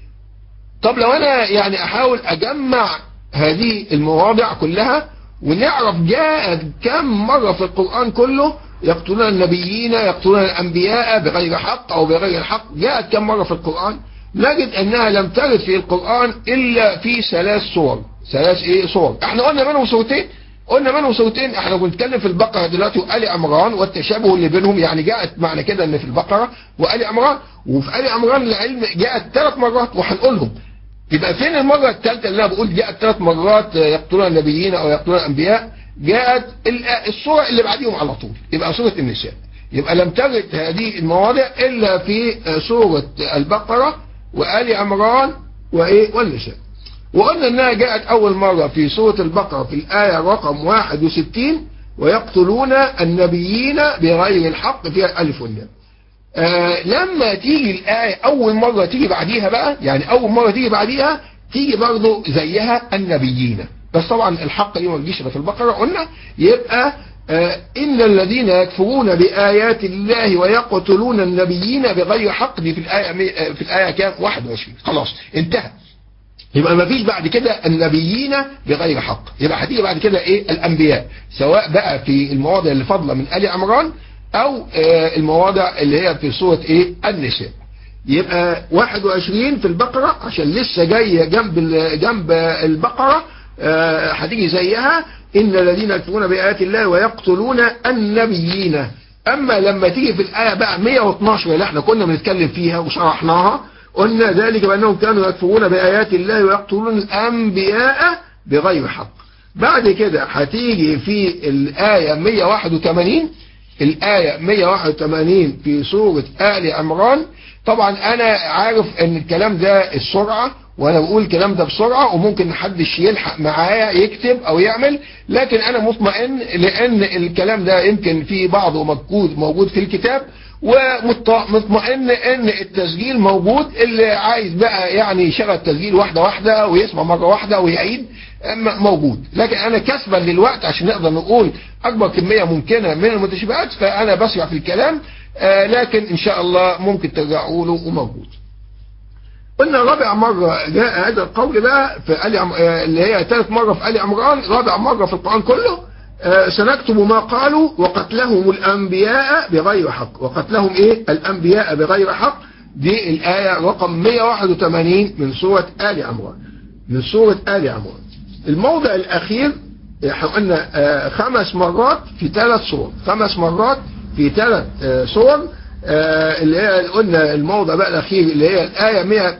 طب لو أنا يعني أحاول أجمع هذه المواضع كلها ونعرف جاءت كم مرة في القرآن كله يقتلون النبيين يقتلون الأنبياء بغير حق أو بغير حق جاءت كم مرة في القرآن نجد أنها لم ترد في القرآن إلا في ثلاث صور ثلاث إيه صور احنا قلنا منهم صورتين قلنا منهم صورتين احنا بنتكلم في البقرة دلوقتي وآل عمران والتشابه اللي بينهم يعني جاءت معنى كده ان في البقرة وآل عمران وفي آل عمران العلم جاءت ثلاث مرات وهنقولهم يبقى فين المرة الثالثة اللي انا بقول جاءت ثلاث مرات يقتلون النبيين او يقتلون الانبياء جاءت الصورة اللي بعديهم على طول يبقى سورة النساء يبقى لم ترد هذه المواضع الا في سورة البقرة وآل عمران وايه والنساء وقلنا انها جاءت اول مرة في سورة البقرة في الآية رقم 61 ويقتلون النبيين بغير الحق فيها الف واللام آه لما تيجي الآية أول مرة تيجي بعديها بقى يعني أول مرة تيجي بعديها تيجي برضه زيها النبيين بس طبعا الحق دي ما تجيش في البقرة قلنا يبقى آه إن الذين يكفرون بآيات الله ويقتلون النبيين بغير حق دي في الآية في الآية كام 21 خلاص انتهى يبقى ما فيش بعد كده النبيين بغير حق يبقى هتيجي بعد كده ايه الانبياء سواء بقى في المواضع اللي فاضله من ال عمران او آه المواضع اللي هي في سورة ايه النساء يبقى 21 في البقرة عشان لسه جاية جنب جنب البقرة هتيجي آه زيها ان الذين يكفرون بآيات الله ويقتلون النبيين اما لما تيجي في الآية بقى 112 اللي احنا كنا بنتكلم فيها وشرحناها قلنا ذلك بأنهم كانوا يكفرون بآيات الله ويقتلون الأنبياء بغير حق بعد كده هتيجي في الآية 181 الآية 181 في سورة آل عمران طبعا أنا عارف أن الكلام ده السرعة وأنا بقول الكلام ده بسرعة وممكن محدش يلحق معايا يكتب أو يعمل لكن أنا مطمئن لأن الكلام ده يمكن في بعضه موجود موجود في الكتاب ومطمئن ان التسجيل موجود اللي عايز بقى يعني يشغل التسجيل واحدة واحدة ويسمع مرة واحدة ويعيد موجود لكن انا كسبا للوقت عشان نقدر نقول اكبر كمية ممكنة من المتشابهات فانا بسرع في الكلام آه لكن ان شاء الله ممكن ترجعوا له وموجود قلنا رابع مرة جاء هذا القول بقى في آل اللي هي ثالث مرة في آل عمران رابع مرة في القرآن كله آه سنكتب ما قالوا وقتلهم الأنبياء بغير حق وقتلهم إيه الأنبياء بغير حق دي الآية رقم 181 من سورة آل عمران من سورة آل عمران الموضع الأخير احنا قلنا آه خمس مرات في ثلاث صور خمس مرات في ثلاث آه صور اللي هي قلنا الموضع بقى الأخير اللي هي الآية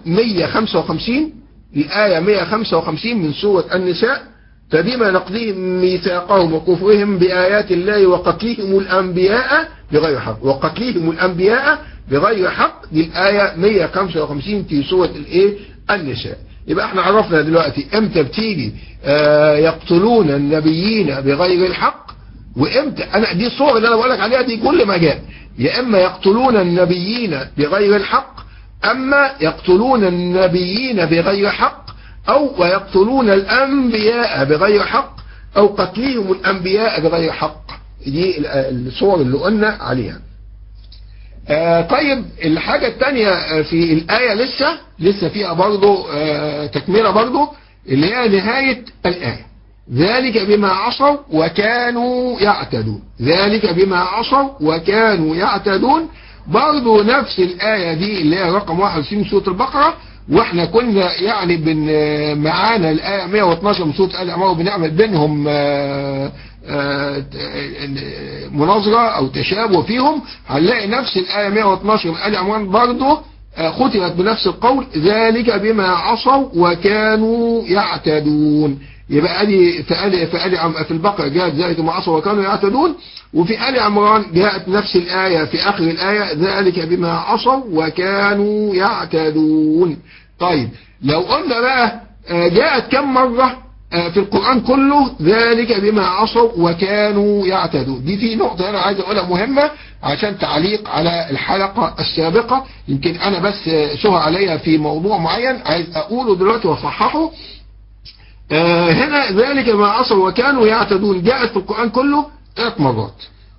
155 الآية 155 من سورة النساء فبما نقضيهم ميثاقهم وكفرهم بآيات الله وقتلهم الأنبياء بغير حق وقتلهم الأنبياء بغير حق دي الآية 155 في سورة الإيه النساء يبقى احنا عرفنا دلوقتي امتى بتيجي آه يقتلون النبيين بغير الحق وامتى انا دي الصور اللي انا بقول لك عليها دي كل ما جاء يا اما يقتلون النبيين بغير الحق اما يقتلون النبيين بغير حق او ويقتلون الانبياء بغير حق او قتلهم الانبياء بغير حق دي الصور اللي قلنا عليها آه طيب الحاجة التانية في الآية لسه لسه فيها برضو آه تكملة برضو اللي هي نهاية الآية ذلك بما عصوا وكانوا يعتدون ذلك بما عصوا وكانوا يعتدون برضو نفس الآية دي اللي هي رقم 61 سورة البقرة واحنا كنا يعني بن معانا الآية 112 من سورة آل عمران بنعمل بينهم آآ آآ مناظرة او تشابه فيهم هنلاقي نفس الآية 112 من آل عمران برضو ختمت بنفس القول ذلك بما عصوا وكانوا يعتدون يبقى ادي في آل في آل في البقرة جاءت ذلك ما عصوا وكانوا يعتدون وفي آل عمران جاءت نفس الآية في آخر الآية ذلك بما عصوا وكانوا يعتدون طيب لو قلنا بقى جاءت كم مرة في القرآن كله ذلك بما عصوا وكانوا يعتدون دي في نقطة أنا عايز أقولها مهمة عشان تعليق على الحلقة السابقة يمكن أنا بس سهى عليها في موضوع معين عايز أقوله دلوقتي وأصححه آه هنا ذلك ما عصوا وكانوا يعتدون جاءت في القرآن كله ثلاث مرات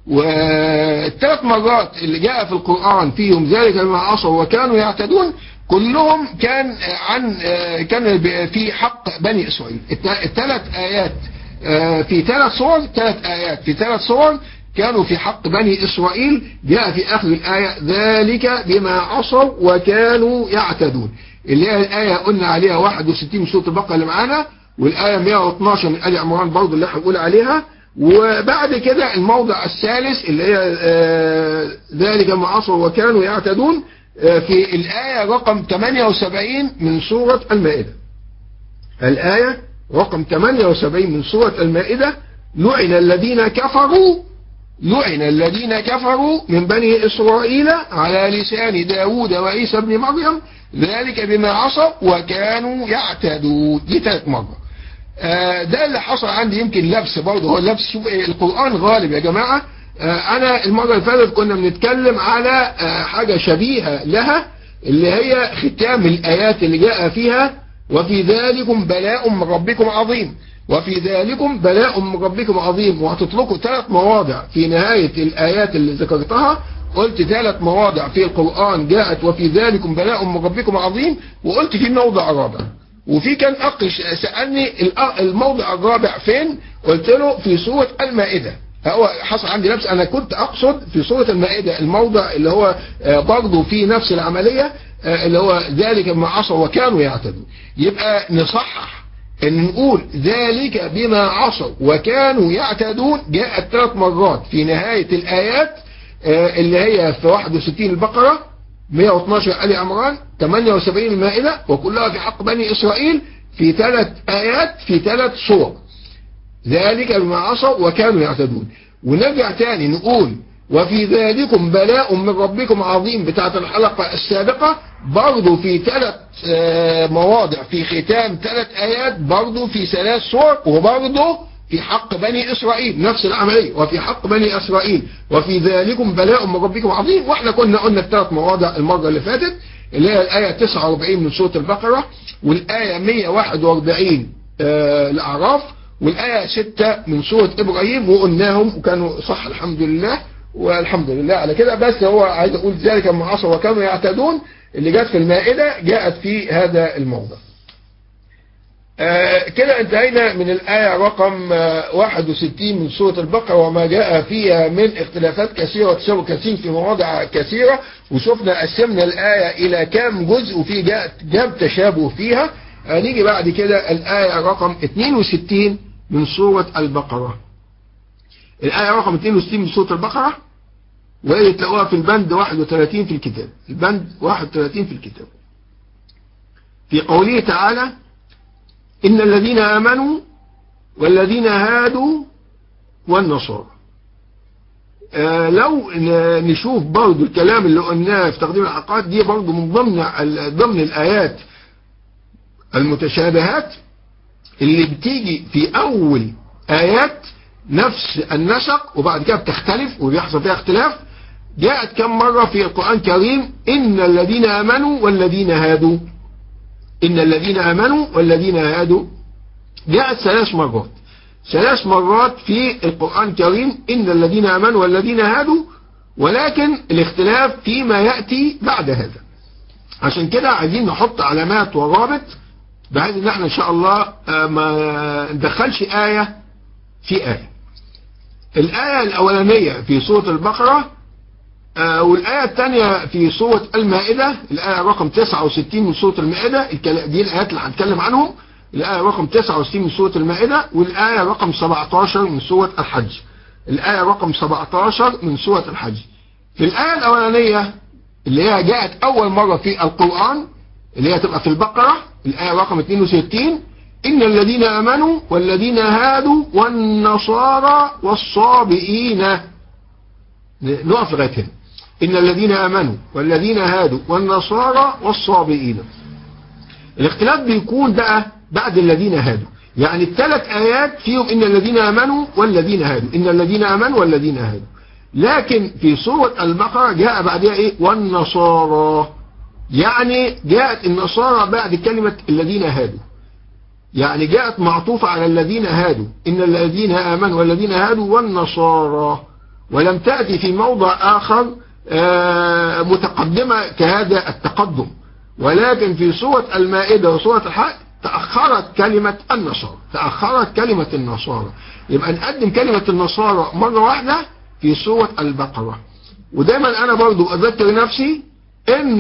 والثلاث مرات اللي جاء في القرآن فيهم ذلك ما عصوا وكانوا يعتدون كلهم كان عن كان في حق بني إسرائيل الثلاث آيات في ثلاث صور ثلاث آيات في ثلاث صور كانوا في حق بني إسرائيل جاء في آخر الآية ذلك بما عصوا وكانوا يعتدون اللي هي الآية قلنا عليها 61 من سورة البقرة اللي معانا والآية 112 من آل عمران برضه اللي احنا بنقول عليها وبعد كده الموضع الثالث اللي هي آه ذلك ما عصوا وكانوا يعتدون آه في الآية رقم 78 من سورة المائدة الآية رقم 78 من سورة المائدة لعن الذين كفروا لعن الذين كفروا من بني إسرائيل على لسان داود وعيسى بن مريم ذلك بما عصوا وكانوا يعتدون دي ثلاث مرة آه ده اللي حصل عندي يمكن لبس برضه هو لبس شوف ايه القرآن غالب يا جماعة آه انا المرة اللي فاتت كنا بنتكلم على آه حاجة شبيهة لها اللي هي ختام الآيات اللي جاء فيها وفي ذلكم بلاء من ربكم عظيم وفي ذلكم بلاء من ربكم عظيم وهتطلقوا ثلاث مواضع في نهاية الآيات اللي ذكرتها قلت ثلاث مواضع في القرآن جاءت وفي ذلكم بلاء من ربكم عظيم وقلت في موضع رابع وفي كان أخ سألني الموضع الرابع فين قلت له في سورة المائدة هو حصل عندي نفس أنا كنت أقصد في سورة المائدة الموضع اللي هو برضه في نفس العملية اللي هو ذلك ما عصوا وكانوا يعتدون يبقى نصحح ان نقول ذلك بما عصوا وكانوا يعتدون جاءت ثلاث مرات في نهاية الآيات اللي هي في 61 البقرة 112 آل عمران 78 المائدة وكلها في حق بني إسرائيل في ثلاث آيات في ثلاث صور ذلك بما عصوا وكانوا يعتدون ونرجع تاني نقول وفي ذلكم بلاء من ربكم عظيم بتاعت الحلقة السابقة برضو في ثلاث مواضع في ختام ثلاث آيات برضو في ثلاث صور وبرضو في حق بني إسرائيل نفس العملية وفي حق بني إسرائيل وفي ذلكم بلاء من ربكم عظيم واحنا كنا قلنا الثلاث مواضع المرة اللي فاتت اللي هي الآية 49 من سورة البقرة والآية 141 آه الأعراف والآية 6 من سورة إبراهيم وقلناهم وكانوا صح الحمد لله والحمد لله على كده بس هو عايز أقول ذلك من عصر وكانوا يعتدون اللي جت في المائدة جاءت في هذا الموضع آه كده انتهينا من الآية رقم آه 61 من سورة البقرة وما جاء فيها من اختلافات كثيرة وتشابه كثير في مواضع كثيرة وشفنا قسمنا الآية إلى كام جزء وفي جاء جاب تشابه فيها هنيجي آه بعد كده الآية رقم 62 من سورة البقرة الآية رقم 62 من سورة البقرة وهي تلاقوها في البند 31 في الكتاب البند 31 في الكتاب في قوله تعالى إن الذين آمنوا والذين هادوا والنصارى آه لو نشوف برضو الكلام اللي قلناه في تقديم الحلقات دي برضو من ضمن ضمن الآيات المتشابهات اللي بتيجي في أول آيات نفس النسق وبعد كده بتختلف وبيحصل فيها اختلاف جاءت كم مرة في القرآن الكريم إن الذين آمنوا والذين هادوا إن الذين آمنوا والذين هادوا جاءت ثلاث مرات ثلاث مرات في القرآن الكريم إن الذين آمنوا والذين هادوا ولكن الاختلاف فيما يأتي بعد هذا عشان كده عايزين نحط علامات ورابط بحيث ان احنا ان شاء الله ما ندخلش آية في آية الآية الأولانية في سورة البقرة والآية الثانية في سورة المائدة الآية رقم 69 من سورة المائدة دي الآيات اللي هنتكلم عنهم الآية رقم 69 من سورة المائدة والآية رقم 17 من سورة الحج الآية رقم 17 من سورة الحج في الآية الأولانية اللي هي جاءت أول مرة في القرآن اللي هي تبقى في البقرة الآية رقم 62 إن الذين آمنوا والذين هادوا والنصارى والصابئين نقف لغاية هنا إن الذين آمنوا والذين هادوا والنصارى والصابئين الاختلاف بيكون بقى بعد الذين هادوا يعني الثلاث آيات فيهم إن الذين آمنوا والذين هادوا إن الذين آمنوا والذين هادوا لكن في سورة البقرة جاء بعدها إيه والنصارى يعني جاءت النصارى بعد كلمة الذين هادوا يعني جاءت معطوفة على الذين هادوا إن الذين آمنوا والذين هادوا والنصارى ولم تأتي في موضع آخر متقدمة كهذا التقدم ولكن في سورة المائدة وسورة الحج تأخرت كلمة النصارى تأخرت كلمة النصارى يبقى نقدم كلمة النصارى مرة واحدة في سورة البقرة ودايما أنا برضو أذكر نفسي ان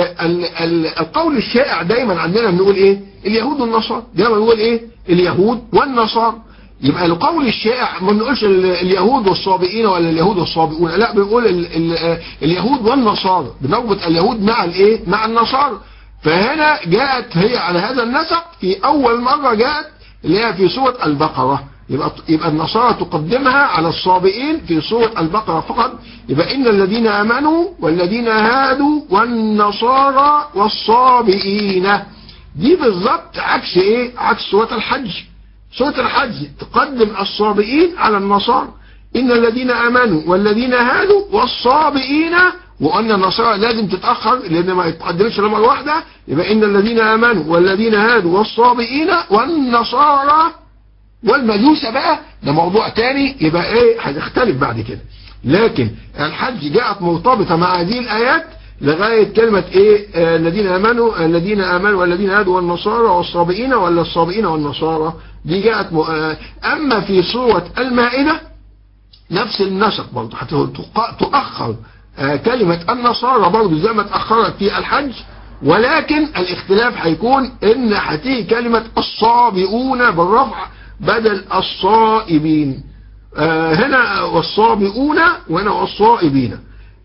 القول الشائع دايما عندنا بنقول ايه اليهود والنصارى دايما بنقول ايه اليهود والنصارى يبقى القول الشائع ما بنقولش اليهود والصابئين ولا اليهود والصابئون لا بنقول ال ال اليهود والنصارى بنربط اليهود مع الايه مع النصارى فهنا جاءت هي على هذا النسق في اول مرة جاءت اللي هي في سورة البقرة يبقى يبقى النصارى تقدمها على الصابئين في سورة البقرة فقط يبقى إن الذين آمنوا والذين هادوا والنصارى والصابئين دي بالظبط عكس ايه عكس سورة الحج سورة الحج تقدم الصابئين على النصارى إن الذين آمنوا والذين هادوا والصابئين وأن النصارى لازم تتأخر لأن ما يتقدمش لمرة واحدة يبقى إن الذين آمنوا والذين هادوا والصابئين والنصارى والمجوس بقى ده موضوع تاني يبقى ايه هتختلف بعد كده لكن الحج جاءت مرتبطة مع هذه الآيات لغاية كلمة ايه آه الذين امنوا الذين امنوا والذين هادوا والنصارى والصابئين ولا الصابئين والنصارى دي جاءت آه اما في سورة المائدة نفس النسق برضه تؤخر آه كلمة النصارى برضه زي ما تأخرت في الحج ولكن الاختلاف هيكون ان هتيجي كلمة الصابئون بالرفع بدل الصائبين آه هنا والصابئون وهنا والصائبين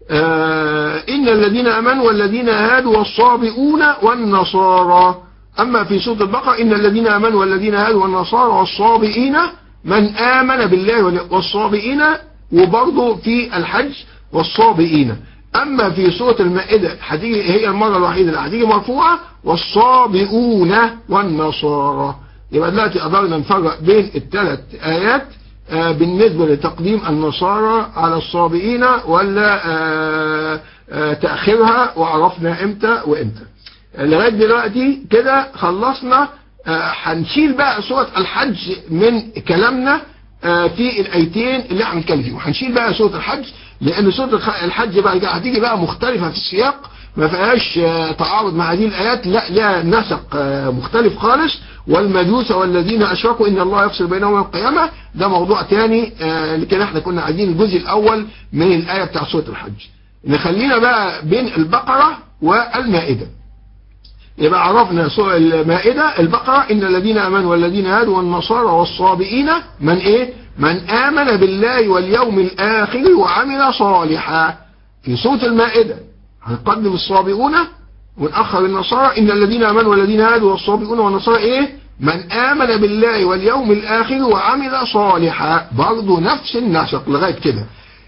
آه إن الذين أمنوا والذين هادوا والصابئون والنصارى أما في سورة البقرة إن الذين أمنوا والذين هادوا والنصارى والصابئين من آمن بالله والصابئين وبرضه في الحج والصابئين أما في سورة المائدة هتيجي هي المرة الوحيدة اللي هتيجي مرفوعة والصابئون والنصارى يبقى دلوقتي قدرنا نفرق بين الثلاث آيات آه بالنسبة لتقديم النصارى على الصابئين ولا آه آه تأخيرها وعرفنا امتى وامتى لغاية دلوقتي كده خلصنا هنشيل بقى سورة الحج من كلامنا في الايتين اللي احنا هنتكلم فيهم هنشيل بقى سورة الحج لان سورة الحج بقى هتيجي بقى مختلفة في السياق ما فيهاش تعارض مع هذه الايات لا لها نسق مختلف خالص والمجوس والذين اشركوا ان الله يفصل بينهم يوم القيامة ده موضوع تاني لكن احنا كنا عايزين الجزء الاول من الايه بتاع سورة الحج نخلينا بقى بين البقرة والمائدة يبقى عرفنا سورة المائدة البقرة إن الذين آمنوا والذين هادوا والنصارى والصابئين من إيه من آمن بالله واليوم الآخر وعمل صالحا في سورة المائدة هنقدم الصابئون ونأخر النصارى إن الذين آمنوا والذين هادوا والصابئون والنصارى إيه من آمن بالله واليوم الآخر وعمل صالحا برضه نفس النسق لغاية كده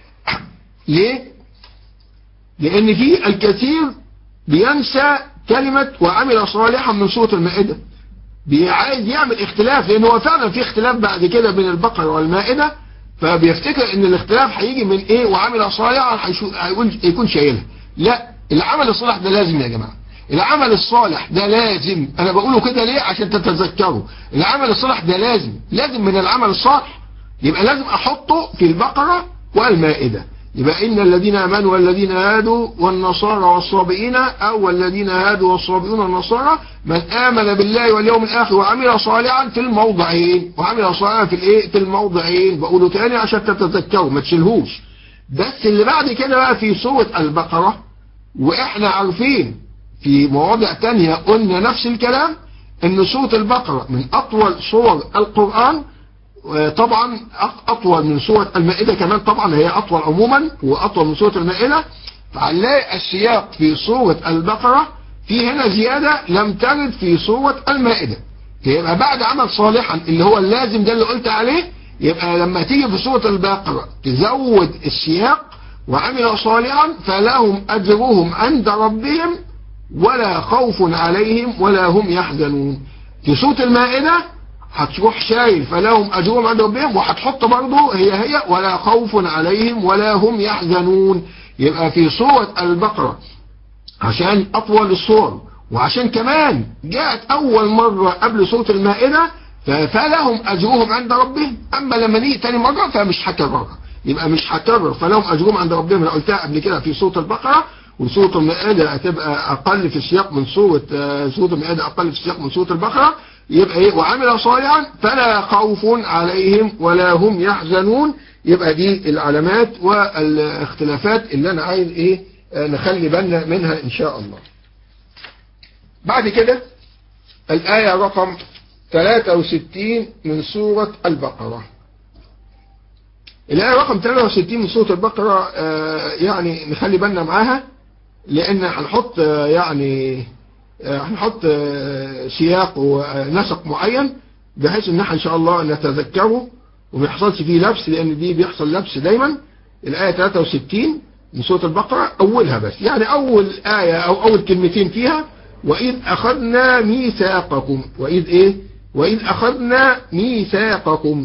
ليه لأن في الكثير بينسى كلمة وعمل صالحا من سورة المائدة عايز يعمل اختلاف لان هو فعلا في اختلاف بعد كده بين البقرة والمائدة فبيفتكر ان الاختلاف هيجي من ايه وعمل صالحا هيقول يكون شايلها لا العمل الصالح ده لازم يا جماعة العمل الصالح ده لازم انا بقوله كده ليه عشان تتذكروا العمل الصالح ده لازم لازم من العمل الصالح يبقى لازم احطه في البقرة والمائدة يبقى إن الذين آمنوا والذين هادوا والنصارى والصابئين أو والذين هادوا والصابئون والنصارى من آمن بالله واليوم الآخر وعمل صالحا في الموضعين وعمل صالحا في الإيه في الموضعين بقوله تاني عشان تتذكروا ما تشيلهوش بس اللي بعد كده بقى في سورة البقرة وإحنا عارفين في مواضع تانية قلنا نفس الكلام إن سورة البقرة من أطول سور القرآن طبعا أطول من سورة المائدة كمان طبعا هي أطول عموما وأطول من سورة المائدة فهنلاقي السياق في سورة البقرة في هنا زيادة لم ترد في سورة المائدة يبقى بعد عمل صالحا اللي هو اللازم ده اللي قلت عليه يبقى لما تيجي في سورة البقرة تزود السياق وعمل صالحا فلهم أجرهم عند ربهم ولا خوف عليهم ولا هم يحزنون في سورة المائدة هتروح شايل فلهم أجرهم عند ربهم وهتحط برضه هي هي ولا خوف عليهم ولا هم يحزنون يبقى في سورة البقرة عشان أطول الصور وعشان كمان جاءت أول مرة قبل سورة المائدة فلهم أجرهم عند ربهم أما لما نيجي تاني مرة فمش هكررها يبقى مش هكرر فلهم أجرهم عند ربهم أنا قلتها قبل كده في سورة البقرة وسورة المائدة هتبقى أقل في السياق من سورة سورة المائدة أقل في السياق من سورة البقرة يبقى ايه وعمل صالحا فلا خوف عليهم ولا هم يحزنون يبقى دي العلامات والاختلافات اللي انا عايز ايه نخلي بالنا منها ان شاء الله بعد كده الآية رقم 63 من سورة البقرة الآية رقم 63 من سورة البقرة آه يعني نخلي بالنا معاها لأن هنحط آه يعني هنحط سياق ونسق معين بحيث ان احنا ان شاء الله نتذكره وما يحصلش فيه لبس لان دي بيحصل لبس دايما الآية 63 من سورة البقرة أولها بس يعني أول آية أو أول كلمتين فيها وإذ أخذنا ميثاقكم وإذ إيه وإذ أخذنا ميثاقكم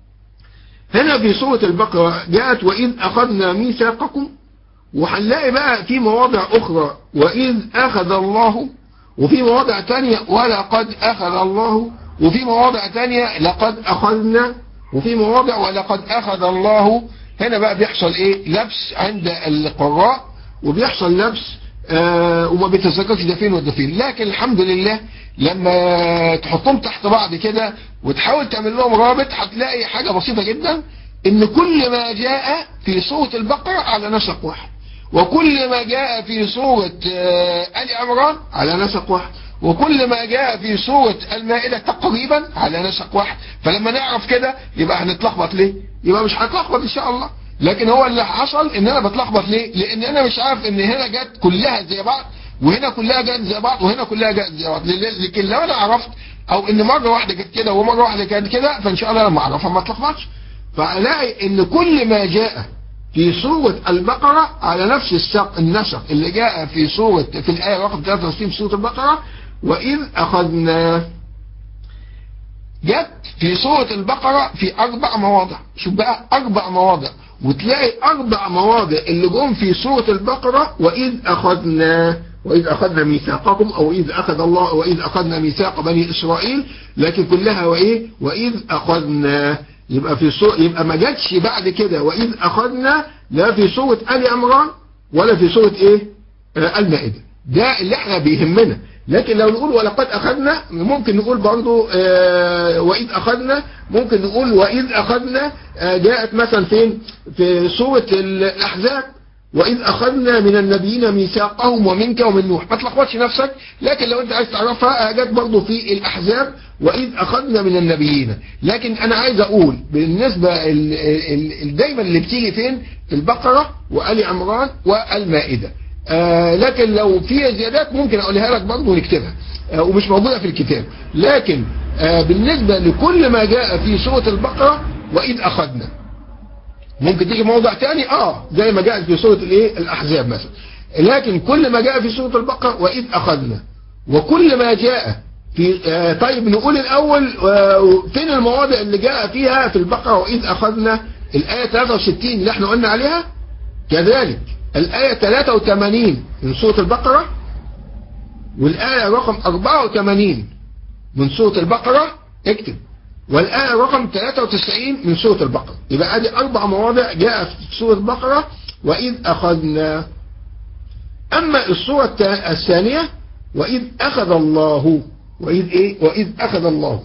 هنا في سورة البقرة جاءت وإذ أخذنا ميثاقكم وهنلاقي بقى في مواضع أخرى وإذ أخذ الله وفي مواضع تانية ولقد أخذ الله وفي مواضع تانية لقد أخذنا وفي مواضع ولقد أخذ الله هنا بقى بيحصل إيه لبس عند القراء وبيحصل لبس آه وما بيتذكرش ده فين وده فين لكن الحمد لله لما تحطهم تحت بعض كده وتحاول تعمل لهم رابط هتلاقي حاجة بسيطة جدا ان كل ما جاء في سورة البقرة على نسق واحد وكل ما جاء في سورة آل عمران على نسق واحد وكل ما جاء في سورة المائدة تقريبا على نسق واحد فلما نعرف كده يبقى هنتلخبط ليه يبقى مش هنتلخبط ان شاء الله لكن هو اللي حصل ان انا بتلخبط ليه لان انا مش عارف ان هنا جت كلها زي بعض وهنا كلها جت زي بعض وهنا كلها جت زي بعض لكن لو انا عرفت او ان مرة واحدة جت كده ومرة واحدة كانت كده فان شاء الله لما اعرفها ما اتلخبطش فالاقي ان كل ما جاء في سورة البقرة على نفس السق النسق اللي جاء في سورة في الآية رقم 63 في سورة البقرة وإذ أخذنا جت في سورة البقرة في أربع مواضع شوف بقى أربع مواضع وتلاقي أربع مواضع اللي جم في سورة البقرة وإذ أخذنا وإذ أخذنا ميثاقكم أو إذ أخذ الله وإذ أخذنا ميثاق بني إسرائيل لكن كلها وإيه وإذ أخذنا يبقى في سورة يبقى ما جاتش بعد كده وإذ أخذنا لا في سورة آل عمران ولا في سورة إيه آه المائدة ده اللي احنا بيهمنا لكن لو نقول ولقد أخذنا ممكن نقول برضو آه وإذ أخذنا ممكن نقول وإذ أخذنا آه جاءت مثلا فين في سورة الأحزاب وإذ أخذنا من النبيين ميثاقهم ومنك ومن نوح ما تلخبطش نفسك لكن لو أنت عايز تعرفها جت برضو في الأحزاب وإذ أخذنا من النبيين لكن أنا عايز أقول بالنسبة ال ال دايما اللي بتيجي فين في البقرة وآل عمران والمائدة آه لكن لو في زيادات ممكن أقولها لك برضو ونكتبها آه ومش موجودة في الكتاب لكن آه بالنسبة لكل ما جاء في سورة البقرة وإذ أخذنا ممكن تيجي موضع تاني اه زي ما جاءت في سورة الايه الاحزاب مثلا لكن كل ما جاء في سورة البقرة واذ اخذنا وكل ما جاء في آه طيب نقول الاول آه فين المواضع اللي جاء فيها في البقرة واذ اخذنا الاية 63 اللي احنا قلنا عليها كذلك الاية 83 من سورة البقرة والاية رقم 84 من سورة البقرة اكتب والآية رقم 93 من سورة البقرة يبقى ادي أربع مواضع جاء في سورة البقرة وإذ أخذنا أما السورة الثانية وإذ أخذ الله وإذ إيه وإذ أخذ الله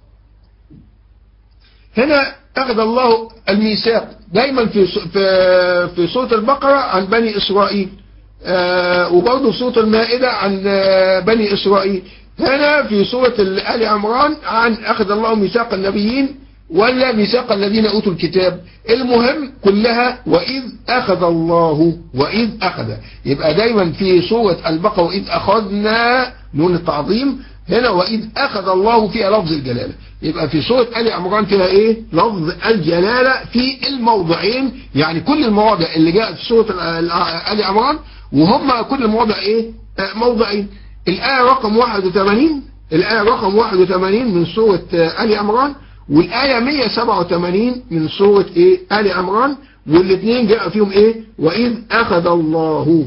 هنا أخذ الله الميثاق دايما في في في سورة البقرة عن بني إسرائيل آه وبرضه سورة المائدة عن آه بني إسرائيل هنا في سورة آل عمران عن أخذ الله ميثاق النبيين ولا ميثاق الذين أوتوا الكتاب المهم كلها وإذ أخذ الله وإذ أخذ يبقى دايما في سورة البقرة وإذ أخذنا نون التعظيم هنا وإذ أخذ الله فيها لفظ الجلالة يبقى في سورة آل عمران فيها إيه لفظ الجلالة في الموضعين يعني كل المواضع اللي جاءت في سورة آل عمران وهم كل المواضع إيه موضعين الآية رقم 81 الآية رقم 81 من سورة آل عمران والآية 187 من سورة إيه آل عمران والاثنين جاء فيهم إيه وإذ أخذ الله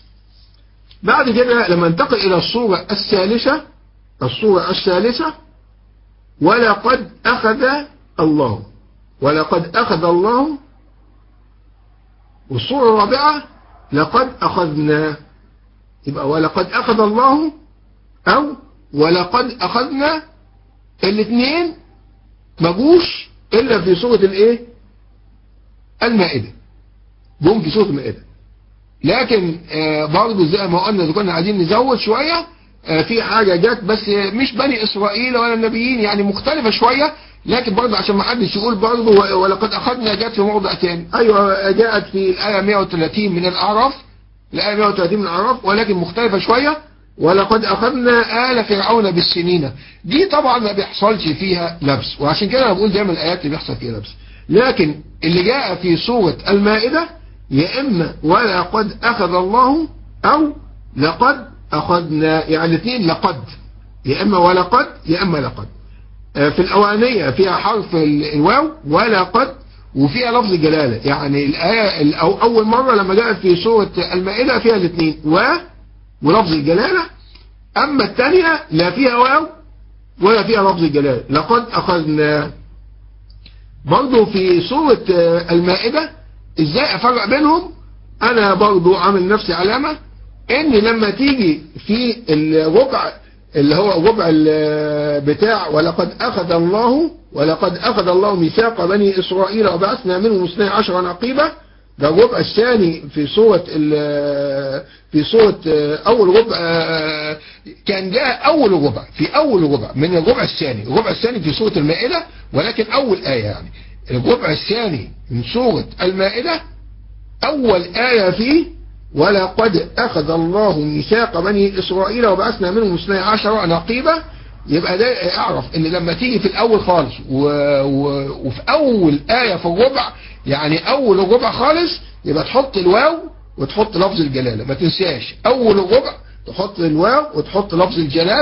بعد كده لما انتقل إلى الصورة الثالثة الصورة الثالثة ولقد أخذ الله ولقد أخذ الله والصورة الرابعة لقد أخذنا يبقى ولقد أخذ الله أو ولقد أخذنا الاثنين مجوش إلا في سورة الإيه المائدة جم في سورة المائدة لكن آه برضه زي ما قلنا إذا كنا عايزين نزود شوية آه في حاجة جت بس مش بني إسرائيل ولا النبيين يعني مختلفة شوية لكن برضه عشان ما حدش يقول برضه ولقد أخذنا جت في موضع تاني أيوة جاءت في الآية 130 من الأعراف الآية 130 من الأعراف ولكن مختلفة شوية ولقد أخذنا آل فرعون بالسنين دي طبعا ما بيحصلش فيها لبس وعشان كده أنا بقول دايما الآيات اللي بيحصل فيها لبس لكن اللي جاء في سورة المائدة يا إما ولقد أخذ الله أو لقد أخذنا يعني الاثنين لقد يا إما ولقد يا إما لقد في الأولانية فيها حرف الواو ولقد وفيها لفظ جلالة يعني الآية أو أول مرة لما جاءت في سورة المائدة فيها الاثنين و ولفظ الجلالة أما الثانية لا فيها واو ولا فيها لفظ الجلالة لقد أخذنا برضو في سورة المائدة إزاي أفرق بينهم أنا برضو عامل نفسي علامة إن لما تيجي في الربع اللي هو الربع بتاع ولقد أخذ الله ولقد أخذ الله ميثاق بني إسرائيل وبعثنا منهم اثني عشر نقيبة ده الربع الثاني في سورة في سورة أول ربع كان جاء أول ربع في أول ربع من الربع الثاني الربع الثاني في سورة المائدة ولكن أول آية يعني الربع الثاني من سورة المائدة أول آية فيه ولقد أخذ الله ميثاق بني إسرائيل وبعثنا منهم اثني عشر نقيبة يبقى ده اعرف ان لما تيجي في الاول خالص و... و... وفي اول آية في الربع يعني اول الربع خالص يبقى تحط الواو وتحط لفظ الجلالة ما تنساش اول الربع تحط الواو وتحط لفظ الجلالة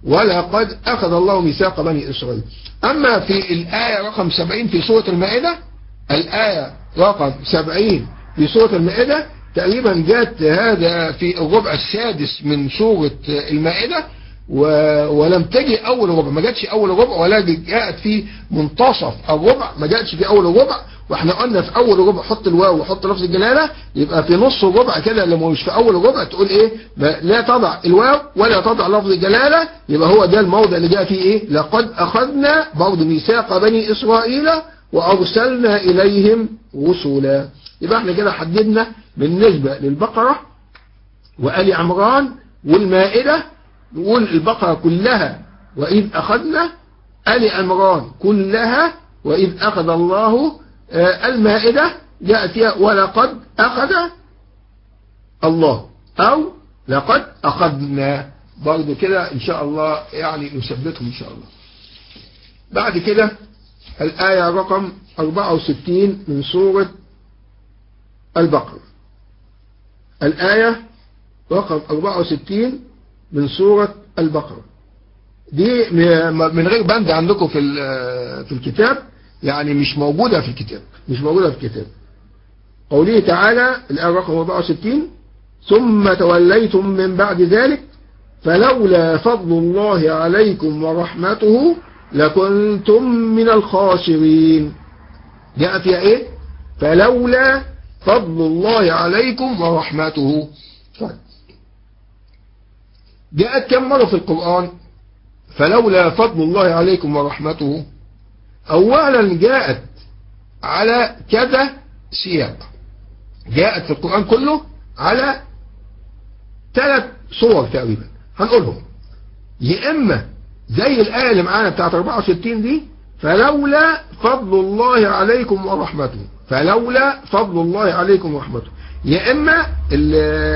ولقد أخذ الله ميثاق بني إسرائيل أما في الآية رقم 70 في سورة المائدة الآية رقم 70 في سورة المائدة تقريبا جاءت هذا في الربع السادس من سورة المائدة ولم تجي أول ربع ما جاتش أول ربع ولا جاءت في منتصف الربع ما جاتش في أول ربع واحنا قلنا في أول ربع حط الواو وحط لفظ الجلالة يبقى في نص الربع كده لما مش في أول ربع تقول إيه لا تضع الواو ولا تضع لفظ الجلالة يبقى هو ده الموضع اللي جاء فيه إيه لقد أخذنا برضه ميثاق بني إسرائيل وأرسلنا إليهم رسلا يبقى احنا كده حددنا بالنسبة للبقرة وآل عمران والمائدة نقول البقرة كلها وإذ أخذنا آل عمران كلها وإذ أخذ الله المائدة جاء فيها ولقد أخذ الله أو لقد أخذنا برضو كده إن شاء الله يعني نثبتهم إن شاء الله بعد كده الآية رقم 64 من سورة البقرة الآية رقم 64 من سورة البقرة دي من غير بند عندكم في في الكتاب يعني مش موجودة في الكتاب مش موجودة في الكتاب قوله تعالى الآية رقم 64 ثم توليتم من بعد ذلك فلولا فضل الله عليكم ورحمته لكنتم من الخاسرين جاء فيها ايه فلولا فضل الله عليكم ورحمته طيب جاءت كم مرة في القرآن فلولا فضل الله عليكم ورحمته أولا جاءت على كذا سياق جاءت في القرآن كله على ثلاث صور تقريبا هنقولهم يا إما زي الآية اللي معانا بتاعت 64 دي فلولا فضل الله عليكم ورحمته فلولا فضل الله عليكم ورحمته يا إما ال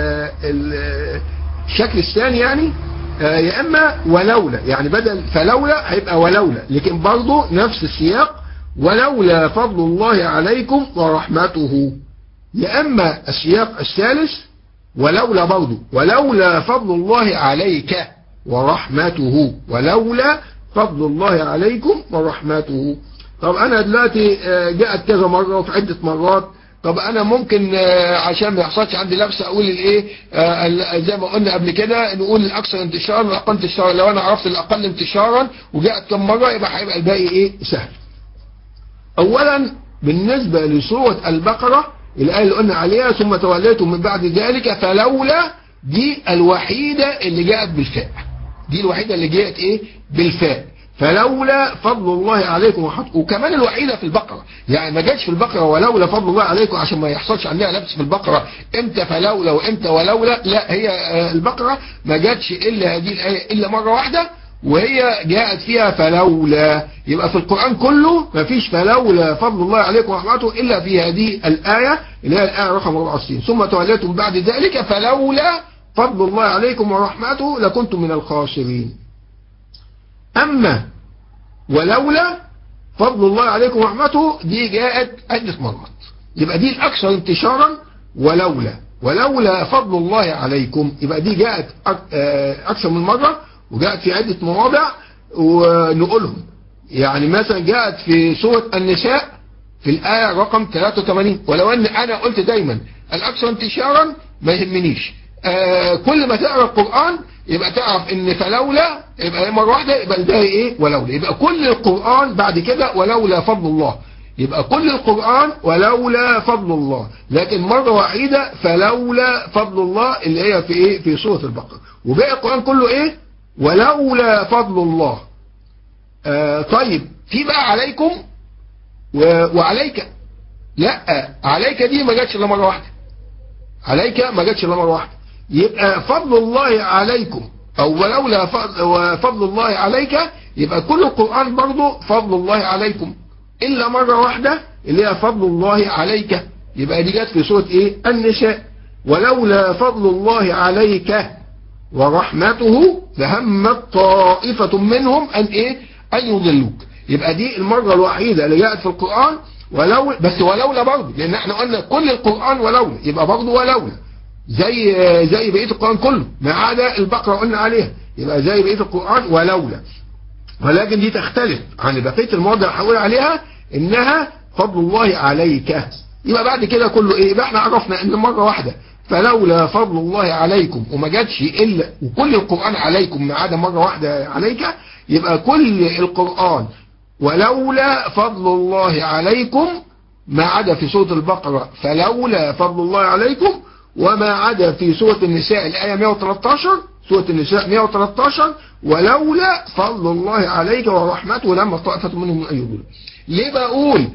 ال الشكل الثاني يعني يا إما ولولا يعني بدل فلولا هيبقى ولولا لكن برضه نفس السياق ولولا فضل الله عليكم ورحمته يا إما السياق الثالث ولولا برضه ولولا فضل الله عليك ورحمته ولولا فضل الله عليكم ورحمته طب أنا دلوقتي جاءت كذا مرة وفي عدة مرات طب انا ممكن عشان ما يحصلش عندي لبس اقول الايه زي ما قلنا قبل كده نقول الاكثر انتشارا والاقل انتشارا لو انا عرفت الاقل انتشارا وجاءت كم مره يبقى هيبقى الباقي ايه سهل اولا بالنسبه لسوره البقره الايه اللي قلنا عليها ثم توليتم من بعد ذلك فلولا دي الوحيده اللي جاءت بالفاء دي الوحيده اللي جاءت ايه بالفاء فلولا فضل الله عليكم ورحمته وكمان الوحيدة في البقرة يعني ما جاتش في البقرة ولولا فضل الله عليكم عشان ما يحصلش عندها لبس في البقرة امتى فلولا وامتى ولولا لا هي البقرة ما جاتش الا هذه الآية الا مرة واحدة وهي جاءت فيها فلولا يبقى في القرآن كله ما فيش فلولا فضل الله عليكم ورحمته إلا في هذه الآية اللي هي الآية رقم 64 ثم توليتم بعد ذلك فلولا فضل الله عليكم ورحمته لكنتم من الخاسرين أما ولولا فضل الله عليكم ورحمته دي جاءت عدة مرات يبقى دي الأكثر انتشارا ولولا ولولا فضل الله عليكم يبقى دي جاءت أكثر من مرة وجاءت في عدة مواضع ونقولهم يعني مثلا جاءت في سورة النساء في الآية رقم 83 ولو أن أنا قلت دايما الأكثر انتشارا ما يهمنيش كل ما تقرأ القرآن يبقى تعرف ان فلولا يبقى مرة واحدة يبقى الباقي ايه ولولا يبقى كل القرآن بعد كده ولولا فضل الله يبقى كل القرآن ولولا فضل الله لكن مرة وحيدة فلولا فضل الله اللي هي في ايه في سورة البقرة وباقي القرآن كله ايه ولولا فضل الله آه طيب في بقى عليكم وعليك لا عليك دي ما جاتش الا مرة واحدة عليك ما جاتش الا مرة واحدة يبقى فضل الله عليكم او ولولا فضل الله عليك يبقى كل القرآن برضه فضل الله عليكم الا مرة واحدة اللي هي فضل الله عليك يبقى دي جت في سورة ايه النساء ولولا فضل الله عليك ورحمته لهمت طائفة منهم ان ايه ان يضلوك يبقى دي المرة الوحيدة اللي جاءت في القرآن ولو بس ولولا برضه لان احنا قلنا كل القرآن ولولا يبقى برضه ولولا زي زي بقيه القرآن كله ما عدا البقرة قلنا عليها يبقى زي بقية القرآن ولولا ولكن دي تختلف عن بقية المواضع اللي هقول عليها انها فضل الله عليك يبقى بعد كده كله ايه يبقى احنا عرفنا ان مرة واحدة فلولا فضل الله عليكم وما جاتش الا وكل القرآن عليكم ما عدا مرة واحدة عليك يبقى كل القرآن ولولا فضل الله عليكم ما عدا في سورة البقرة فلولا فضل الله عليكم وما عدا في سورة النساء الآية 113 سورة النساء 113 ولولا فضل الله عليك ورحمته لما طائفة منهم من أيضا ليه بقول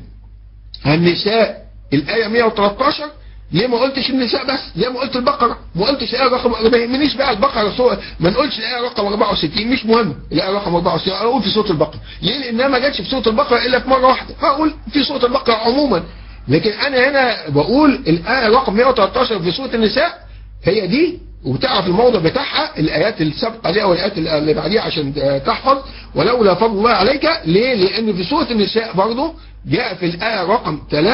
النساء الآية 113 ليه ما قلتش النساء بس ليه ما قلت البقرة ما قلتش الآية رقم ما يهمنيش بقى البقرة سورة ما نقولش الآية رقم 64 مش مهم الآية رقم 64 أنا أقول في سورة البقرة ليه لأنها ما جاتش في سورة البقرة إلا في مرة واحدة فأقول في سورة البقرة عموما لكن أنا هنا بقول الآية رقم 113 في سورة النساء هي دي وتعرف الموضع بتاعها الآيات السابقة ليها والآيات اللي بعديها عشان تحفظ ولولا فضل الله عليك ليه لأن في سورة النساء برضه جاء في الآية رقم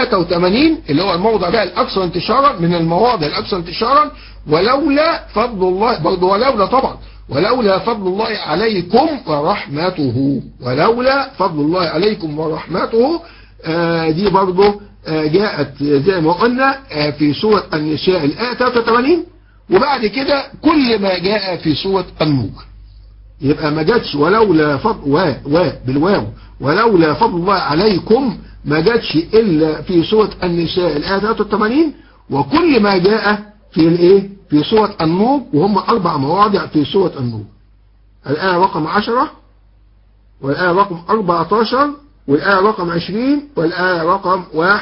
83 اللي هو الموضع بقى الأكثر انتشارا من المواضع الأكثر انتشارا ولولا فضل الله برضه ولولا طبعا ولولا فضل الله عليكم ورحمته ولولا فضل الله عليكم ورحمته آه دي برضه آه جاءت زي ما قلنا آه في سورة النساء الآية 83 وبعد كده كل ما جاء في سورة النور يبقى ما جاتش ولولا فضل و و بالواو ولولا فضل الله عليكم ما جاتش إلا في سورة النساء الآية 83 وكل ما جاء في الايه في سورة النور وهم أربع مواضع في سورة النور الآية رقم 10 والآية رقم 14 والآية رقم 20 والآية رقم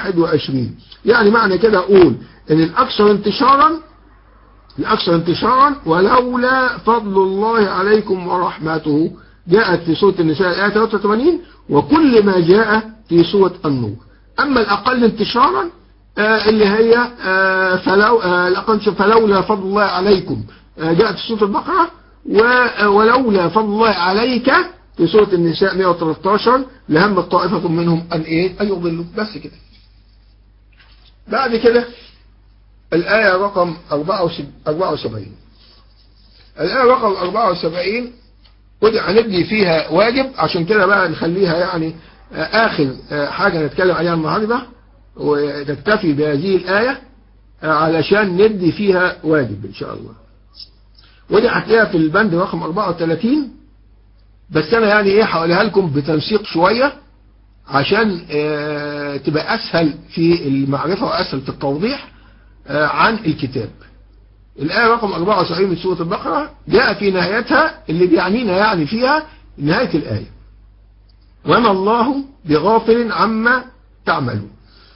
21 يعني معنى كده أقول إن الأكثر انتشارا الأكثر انتشارا ولولا فضل الله عليكم ورحمته جاءت في سورة النساء الآية 83 وكل ما جاء في سورة النور أما الأقل انتشارا آه اللي هي آه فلو آه الأقل فلولا فضل الله عليكم جاءت في سورة البقرة ولولا فضل الله عليك في سورة النساء 113 لهم طائفة منهم أن إيه أن يضلوا بس كده بعد كده الآية رقم 74 الآية رقم 74 ودي هنبني فيها واجب عشان كده بقى نخليها يعني آخر حاجة نتكلم عليها النهاردة ونكتفي بهذه الآية علشان ندي فيها واجب إن شاء الله ودي هتلاقيها في البند رقم 34 بس أنا يعني إيه هقولها لكم بتنسيق شوية عشان تبقى أسهل في المعرفة وأسهل في التوضيح عن الكتاب الآية رقم 74 من سورة البقرة جاء في نهايتها اللي بيعنينا يعني فيها نهاية الآية وما الله بغافل عما تعملون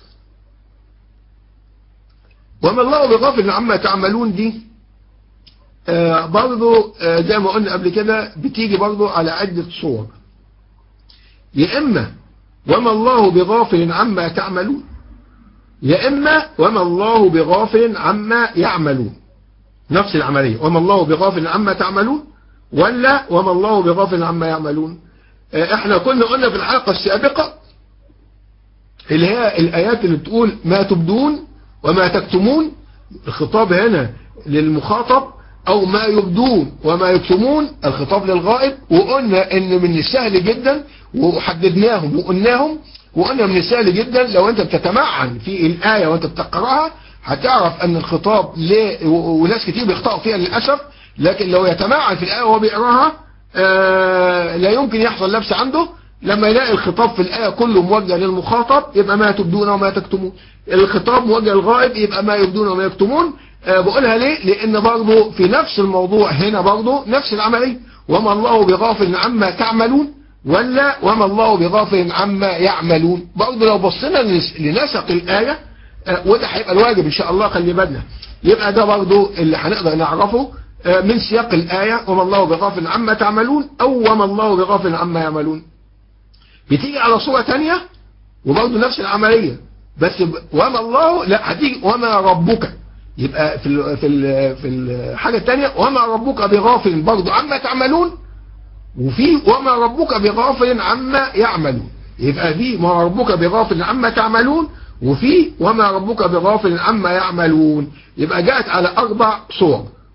وما الله بغافل عما تعملون دي آه برضو آه زي ما قلنا قبل كده بتيجي برضو على عدة صور يا إما وما الله بغافل عما تعملون يا إما وما الله بغافل عما يعملون نفس العملية وما الله بغافل عما تعملون ولا وما الله بغافل عما يعملون احنا كنا قلنا في الحلقة السابقة اللي هي الآيات اللي بتقول ما تبدون وما تكتمون الخطاب هنا للمخاطب او ما يبدون وما يكتمون الخطاب للغائب وقلنا ان من السهل جدا وحددناهم وقلناهم وقلنا من السهل جدا لو انت بتتمعن في الآية وانت بتقرأها هتعرف ان الخطاب ليه وناس كتير بيخطئوا فيها للأسف لكن لو يتمعن في الآية وهو بيقراها آه لا يمكن يحصل لبس عنده لما يلاقي الخطاب في الآية كله موجه للمخاطب يبقى ما تبدون وما تكتمون الخطاب موجه للغائب يبقى ما يبدون وما يكتمون آه بقولها ليه لان برضه في نفس الموضوع هنا برضه نفس العملية وما الله بغافل عما تعملون ولا وما الله بغافل عما يعملون برضه لو بصينا لنسق الآية آه وده هيبقى الواجب ان شاء الله خلي بالنا يبقى ده برضه اللي هنقدر نعرفه آه من سياق الآية وما الله بغافل عما تعملون او وما الله بغافل عما يعملون بتيجي على صورة تانية وبرضه نفس العملية بس وما الله لا هتيجي وما ربك يبقى في ال في ال في الحاجة الثانية وما ربك بغافل برضه عما تعملون وفي وما ربك بغافل عما يعملون يبقى في ما ربك بغافل عما تعملون وفي وما ربك بغافل عما يعملون يبقى جاءت على أربع صور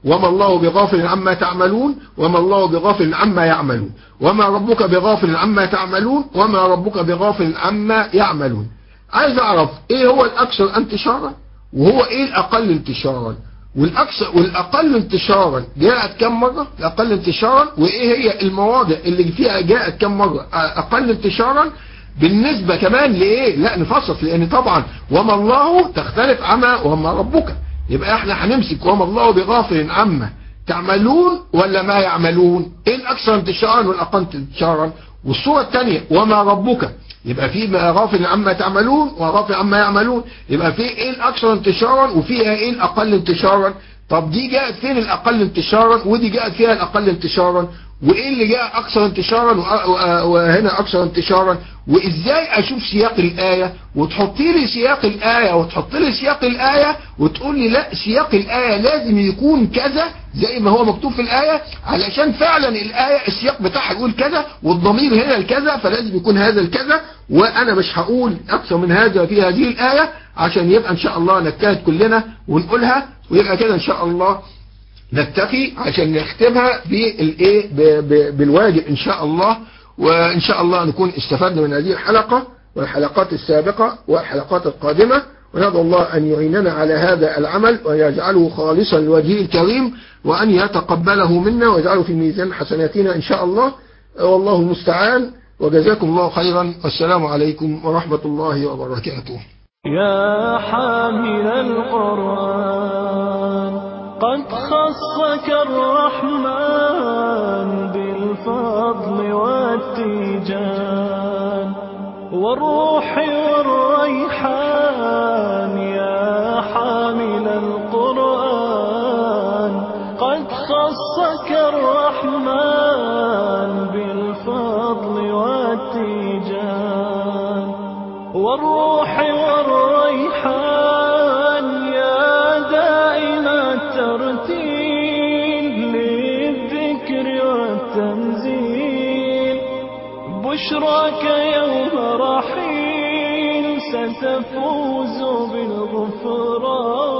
وما الله بغافل عما تعملون وما الله بغافل عما يعملون وما ربك بغافل عما تعملون وما ربك بغافل عما يعملون عايز اعرف ايه هو الاكثر انتشارا وهو ايه الاقل انتشارا والاكثر والاقل انتشارا جاءت كم مره الاقل انتشارا وايه هي المواضع اللي فيها جاءت كم مره اقل انتشارا بالنسبة كمان لإيه لا نفصص لأن طبعا وما الله تختلف عما وما ربك يبقى احنا هنمسك وما الله بغافل عما تعملون ولا ما يعملون ايه الاكثر انتشارا والاقل انتشارا والصورة الثانية وما ربك يبقى في غافل عما تعملون وغافل عما يعملون يبقى في ايه الاكثر انتشارا وفيها ايه الاقل انتشارا طب دي جاءت فين الاقل انتشارا ودي جاءت فيها الاقل انتشارا وايه اللي جاء اكثر انتشارا وهنا اكثر انتشارا وازاي اشوف سياق الايه وتحطي لي سياق الايه وتحط لي سياق الايه وتقول لي لا سياق الايه لازم يكون كذا زي ما هو مكتوب في الايه علشان فعلا الايه السياق بتاعها يقول كذا والضمير هنا الكذا فلازم يكون هذا الكذا وانا مش هقول اكثر من هذا في هذه الايه عشان يبقى ان شاء الله نجتهد كلنا ونقولها ويبقى كده ان شاء الله نكتفي عشان نختمها بالايه بالواجب ان شاء الله وان شاء الله نكون استفدنا من هذه الحلقة والحلقات السابقة والحلقات القادمة وندعو الله أن يعيننا على هذا العمل ويجعله خالصا لوجهه الكريم وأن يتقبله منا ويجعله في ميزان حسناتنا إن شاء الله والله المستعان وجزاكم الله خيرا والسلام عليكم ورحمة الله وبركاته يا حامل القرآن قد خصك الرحمن بالفضل والتيجان والروح والريحان يا حامل القرآن قد خصك الرحمن بالفضل والتيجان والروح والريحان يا دائم الترتيل للذكر والتنزيل بشراك يوم رحيل ستفوز بالغفران